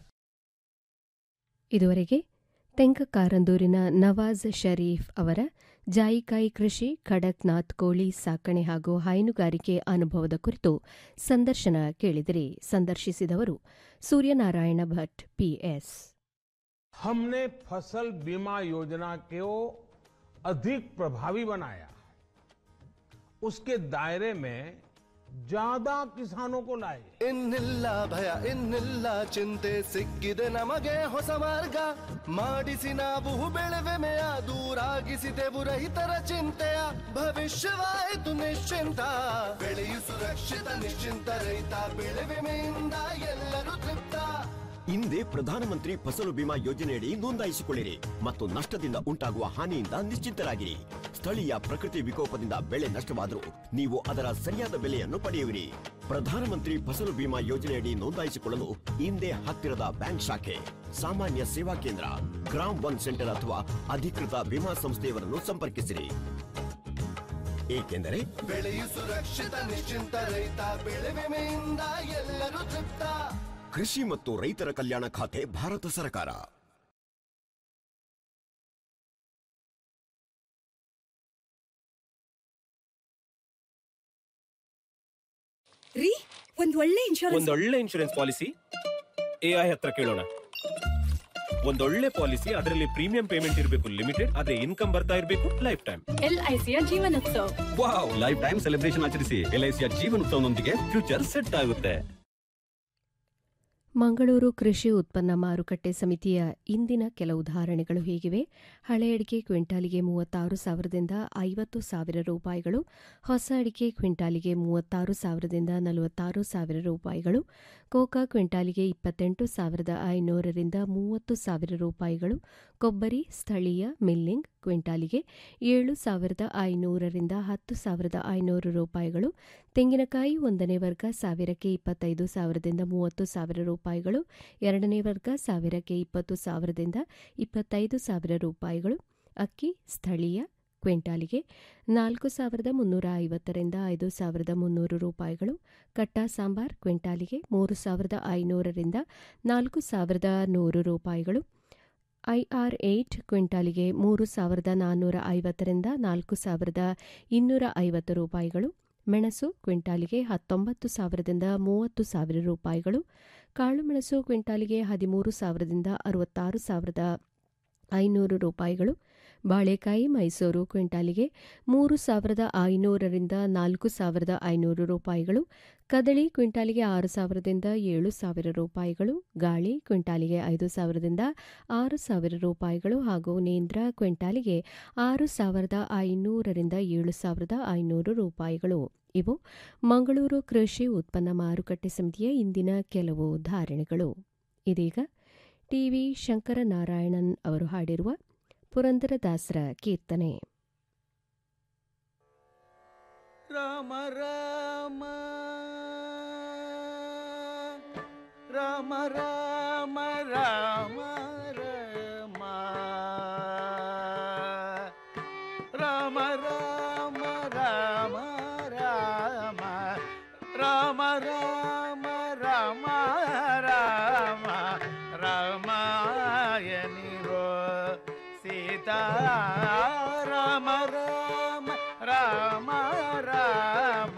ಇದುವರೆಗೆ ತೆಂಕಕಾರಂದೂರಿನ ನವಾಜ್ ಶರೀಫ್ ಅವರ ಜಾಯಿಕಾಯಿ ಕೃಷಿ ಖಡಕ್ನಾಥ್ ಕೋಳಿ ಸಾಕಣೆ ಹಾಗೂ ಹೈನುಗಾರಿಕೆ ಅನುಭವದ ಕುರಿತು ಸಂದರ್ಶನ ಕೇಳಿದಿರಿ ಸಂದರ್ಶಿಸಿದವರು ಸೂರ್ಯನಾರಾಯಣ ಭಟ್ ಪಿಎಸ್ हमने फसल बीमा योजना को अधिक प्रभावी बनाया उसके दायरे में ज्यादा किसानों को लाए ಇನ್ನಿಲ್ಲ ಭಯ ಇನ್ನಿಲ್ಲ ಚಿಂತೆ ಸಿಕ್ಕಿದೆ ನಮಗೆ ಹೊಸ ಮಾರ್ಗ ಮಾಡಿಸಿ ನಾವು ಬೆಳೆವೆಮೆಯ ದೂರಾಗಿಸಿದೆವು ರೈತರ ಚಿಂತೆಯ ಭವಿಷ್ಯವಾಯಿತು ನಿಶ್ಚಿಂತ ಬೆಳೆಯು ಸುರಕ್ಷಿತ ನಿಶ್ಚಿಂತ ರೈತ ಬೆಳೆ ವಿಮೆಯಿಂದ ಎಲ್ಲರೂ ತೃಪ್ತ ಹಿಂದೆ ಪ್ರಧಾನಮಂತ್ರಿ ಫಸಲು ಬಿಮಾ ಯೋಜನೆಯಡಿ ನೋಂದಾಯಿಸಿಕೊಳ್ಳಿರಿ ಮತ್ತು ನಷ್ಟದಿಂದ ಉಂಟಾಗುವ ಹಾನಿಯಿಂದ ನಿಶ್ಚಿಂತರಾಗಿರಿ ಸ್ಥಳೀಯ ಪ್ರಕೃತಿ ವಿಕೋಪದಿಂದ ಬೆಳೆ ನಷ್ಟವಾದರೂ ನೀವು ಅದರ ಸರಿಯಾದ ಬೆಲೆಯನ್ನು ಪಡೆಯುವಿರಿ ಪ್ರಧಾನಮಂತ್ರಿ ಫಸಲು ಬಿಮಾ ಯೋಜನೆಯಡಿ ನೋಂದಾಯಿಸಿಕೊಳ್ಳಲು ಹಿಂದೆ ಹತ್ತಿರದ ಬ್ಯಾಂಕ್ ಶಾಖೆ ಸಾಮಾನ್ಯ ಸೇವಾ ಕೇಂದ್ರ ಗ್ರಾಮ್ ಒನ್ ಸೆಂಟರ್ ಅಥವಾ ಅಧಿಕೃತ ವಿಮಾ ಸಂಸ್ಥೆಯವರನ್ನು ಸಂಪರ್ಕಿಸಿರಿ ಏಕೆಂದರೆ ಬೆಳೆಯು ಸುರಕ್ಷಿತ ನಿಶ್ಚಿಂತ ರೈತ ಬೆಳೆ ವಿಮೆಯಿಂದ ಎಲ್ಲರೂ ತೃಪ್ತ ಕೃಷಿ ಮತ್ತು ರೈತರ ಕಲ್ಯಾಣ ಖಾತೆ ಭಾರತ ಸರ್ಕಾರ ರೀ ಒಂದ್ ಒಳ್ಳೆ ಇನ್ಶೂರೆನ್ಸ್ ಒಂದೊಳ್ಳೆ ಇನ್ಶೂರೆನ್ಸ್ ಪಾಲಿಸಿ ಎ ಐ ಹತ್ರ ಕೇಳೋಣ ಒಂದೊಳ್ಳೆ ಪಾಲಿಸಿ ಅದರಲ್ಲಿ ಪ್ರೀಮಿಯಂ ಪೇಮೆಂಟ್ ಇರಬೇಕು ಲಿಮಿಟೆಡ್ ಅದೇ ಇನ್ಕಮ್ ಬರ್ತಾ ಇರಬೇಕು ಲೈಫ್ ಟೈಮ್ ಎಲ್ಐಸಿಯ ಜೀವನೋತ್ಸವ ವಾವ್ ಲೈಫ್ ಟೈಮ್ ಸೆಲೆಬ್ರೇಷನ್ ಆಚರಿಸಿ ಎಲ್ ಐ ಸಿಯ ಜೀವನೋತ್ಸವನೊಂದಿಗೆ ಫ್ಯೂಚರ್ ಸೆಟ್ ಆಗುತ್ತೆ ಮಂಗಳೂರು ಕೃಷಿ ಉತ್ಪನ್ನ ಮಾರುಕಟ್ಟೆ ಸಮಿತಿಯ ಇಂದಿನ ಕೆಲ ಉದಾಹರಣೆಗಳು ಹೀಗಿವೆ ಹಳೆ ಅಡಿಕೆ ಕ್ವಿಂಟಾಲಿಗೆ ಮೂವತ್ತಾರು ಸಾವಿರದಿಂದ ಐವತ್ತು ಸಾವಿರ ರೂಪಾಯಿಗಳು ಹೊಸ ಅಡಿಕೆ ಕ್ವಿಂಟಾಲಿಗೆ ಮೂವತ್ತಾರು ಸಾವಿರದಿಂದ ನಲವತ್ತಾರು ಸಾವಿರ ರೂಪಾಯಿಗಳು ಕೋಕಾ ಕ್ವಿಂಟಾಲಿಗೆ ಇಪ್ಪತ್ತೆಂಟು ಸಾವಿರದ ಐನೂರರಿಂದ ಮೂವತ್ತು ಸಾವಿರ ರೂಪಾಯಿಗಳು ಕೊಬ್ಬರಿ ಸ್ಥಳೀಯ ಮಿಲ್ಲಿಂಗ್ ಕ್ವಿಂಟಾಲಿಗೆ ಏಳು ಸಾವಿರದ ಐನೂರರಿಂದ ಹತ್ತು ಸಾವಿರದ ಐನೂರು ರೂಪಾಯಿಗಳು ತೆಂಗಿನಕಾಯಿ ಒಂದನೇ ವರ್ಗ ಸಾವಿರಕ್ಕೆ ಇಪ್ಪತ್ತೈದು ಸಾವಿರದಿಂದ ಮೂವತ್ತು ಸಾವಿರ ರೂಪಾಯಿಗಳು ಎರಡನೇ ವರ್ಗ ಸಾವಿರಕ್ಕೆ ಇಪ್ಪತ್ತು ಸಾವಿರದಿಂದ ಇಪ್ಪತ್ತೈದು ಸಾವಿರ ರೂಪಾಯಿಗಳು ಅಕ್ಕಿ ಸ್ಥಳೀಯ ಕ್ವಿಂಟಾಲಿಗೆ ನಾಲ್ಕು ಸಾವಿರದ ಮುನ್ನೂರ ಐವತ್ತರಿಂದ ಐದು ಸಾವಿರದ ಮುನ್ನೂರು ರೂಪಾಯಿಗಳು ಕಟ್ಟ ಸಾಂಬಾರ್ ಕ್ವಿಂಟಾಲಿಗೆ ಮೂರು ಸಾವಿರದ ಐನೂರರಿಂದ ನಾಲ್ಕು ಸಾವಿರದ ನೂರು ರೂಪಾಯಿಗಳು ಐಆರ್ ಏಟ್ ಕ್ವಿಂಟಾಲಿಗೆ ಮೂರು ಸಾವಿರದ ನಾನ್ನೂರ ಐವತ್ತರಿಂದ ನಾಲ್ಕು ಸಾವಿರದ ಇನ್ನೂರ ಐವತ್ತು ರೂಪಾಯಿಗಳು ಮೆಣಸು ಕ್ವಿಂಟಾಲಿಗೆ ಹತ್ತೊಂಬತ್ತು ಸಾವಿರದಿಂದ ಮೂವತ್ತು ಸಾವಿರ ರೂಪಾಯಿಗಳು ಕಾಳುಮೆಣಸು ಕ್ವಿಂಟಾಲಿಗೆ ಹದಿಮೂರು ಸಾವಿರದಿಂದ ಅರವತ್ತಾರು ಸಾವಿರದ ಐನೂರು ರೂಪಾಯಿಗಳು ಬಾಳೆಕಾಯಿ ಮೈಸೂರು ಕ್ವಿಂಟಾಲಿಗೆ ಮೂರು ಸಾವಿರದ ಐನೂರರಿಂದ ನಾಲ್ಕು ಸಾವಿರದ ಐನೂರು ರೂಪಾಯಿಗಳು ಕದಳಿ ಕ್ವಿಂಟಾಲಿಗೆ ಆರು ಸಾವಿರದಿಂದ ಏಳು ಸಾವಿರ ರೂಪಾಯಿಗಳು ಗಾಳಿ ಕ್ವಿಂಟಾಲಿಗೆ ಐದು ಸಾವಿರದಿಂದ ಆರು ಸಾವಿರ ರೂಪಾಯಿಗಳು ಹಾಗೂ ನೇಂದ್ರ ಕ್ವಿಂಟಾಲಿಗೆ ಆರು ಸಾವಿರದ ಐನೂರರಿಂದ ಏಳು ಸಾವಿರದ ಐನೂರು ರೂಪಾಯಿಗಳು ಇವು ಮಂಗಳೂರು ಕೃಷಿ ಉತ್ಪನ್ನ ಮಾರುಕಟ್ಟೆ ಸಮಿತಿಯ ಇಂದಿನ ಕೆಲವು ಧಾರಣೆಗಳು ಇದೀಗ ಟಿವಿ ಶಂಕರನಾರಾಯಣನ್ ಅವರು ಹಾಡಿರುವ ಪುರಂದರದಾಸರ ಕೀರ್ತನೆ ರಾಮ ರಾಮ ರಾಮ ರಾಮ ರಾಮ ರಾಮ ರಾಮ ರಾಮ ರಾಮ ರಾಮ ರಾಮ ರಾಮ ರಾಮ ರಾಮ ರಾಮಾಯಣಿರೋ ಸೀತಾ ರಾಮ ರಾಮ ರಾಮ ರಾಮ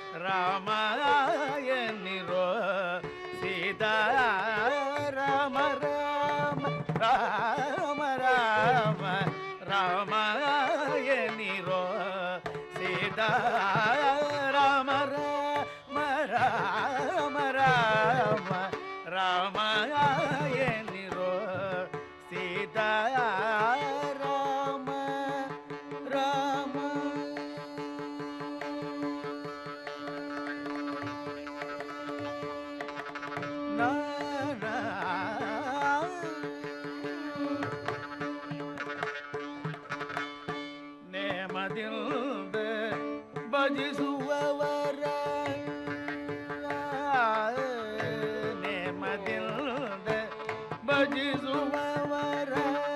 ರಾಮಾಯಣಿರೋ ಸೀತಾ ರಾಮ ರಾಮ ರಾಮ ರಾಮ ರಾಮಾಯಣಿರೋ ಸೀತಾ ರಾಮ ರಾಮ ರಾಮ ರಾಮ ರಾಮಾಯಣಿರೋ ಸೀತಾ ರಾಮ ರಾಮ ನೇಮದಿಂದ ಭಜಿಸುವವರ ನೇಮದಿಂದ ಭಜಿಸುವವರ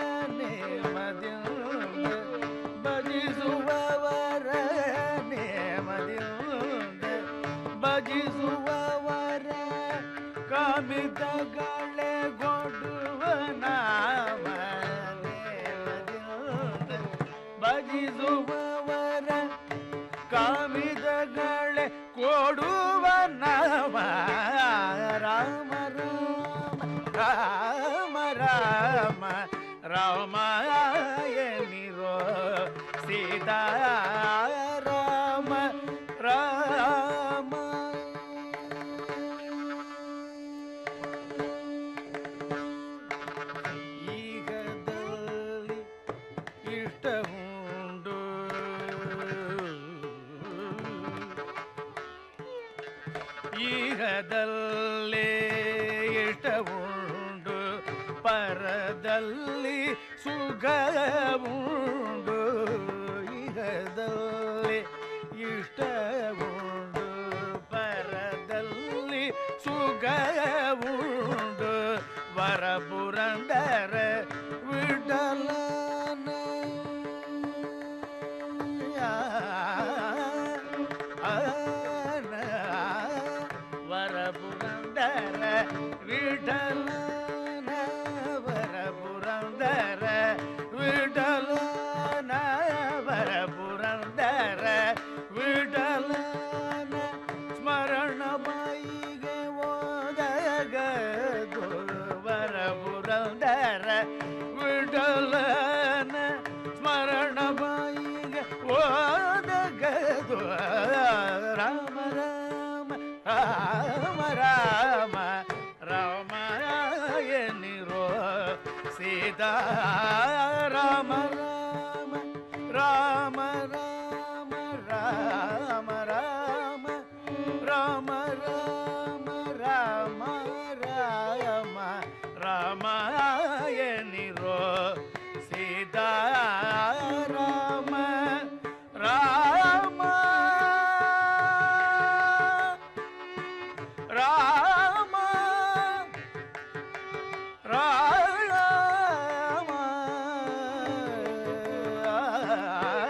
ನೇಮದಿಂದ ಭಜಿಸುವವರ ನೇಮದಿಂದ ಭಜಿಸುವವರ ಕಾಮಿತಗಳೇ ಗೊಡುವ ನಾಮ ನೇಮದಿಂದ ಭಜಿಸುವವರ ಕಾಮಿದಗಳೇ ಕೊಡುವ ನಾಮ ರಾಮ ರಾಮ ರಾಮ ರಾಮ ರಾಮಾಯಣಿರೋ ಸೀತಾ ರಾಮ ರಾಮ ಈಗದಲ್ಲಿ ಇಷ್ಟವುಂಡು ಈಗದಲ್ಲೇ ಇಷ್ಟವುಂಡು ಪರದಲ್ಲಿ ಸುಖವುಂಡು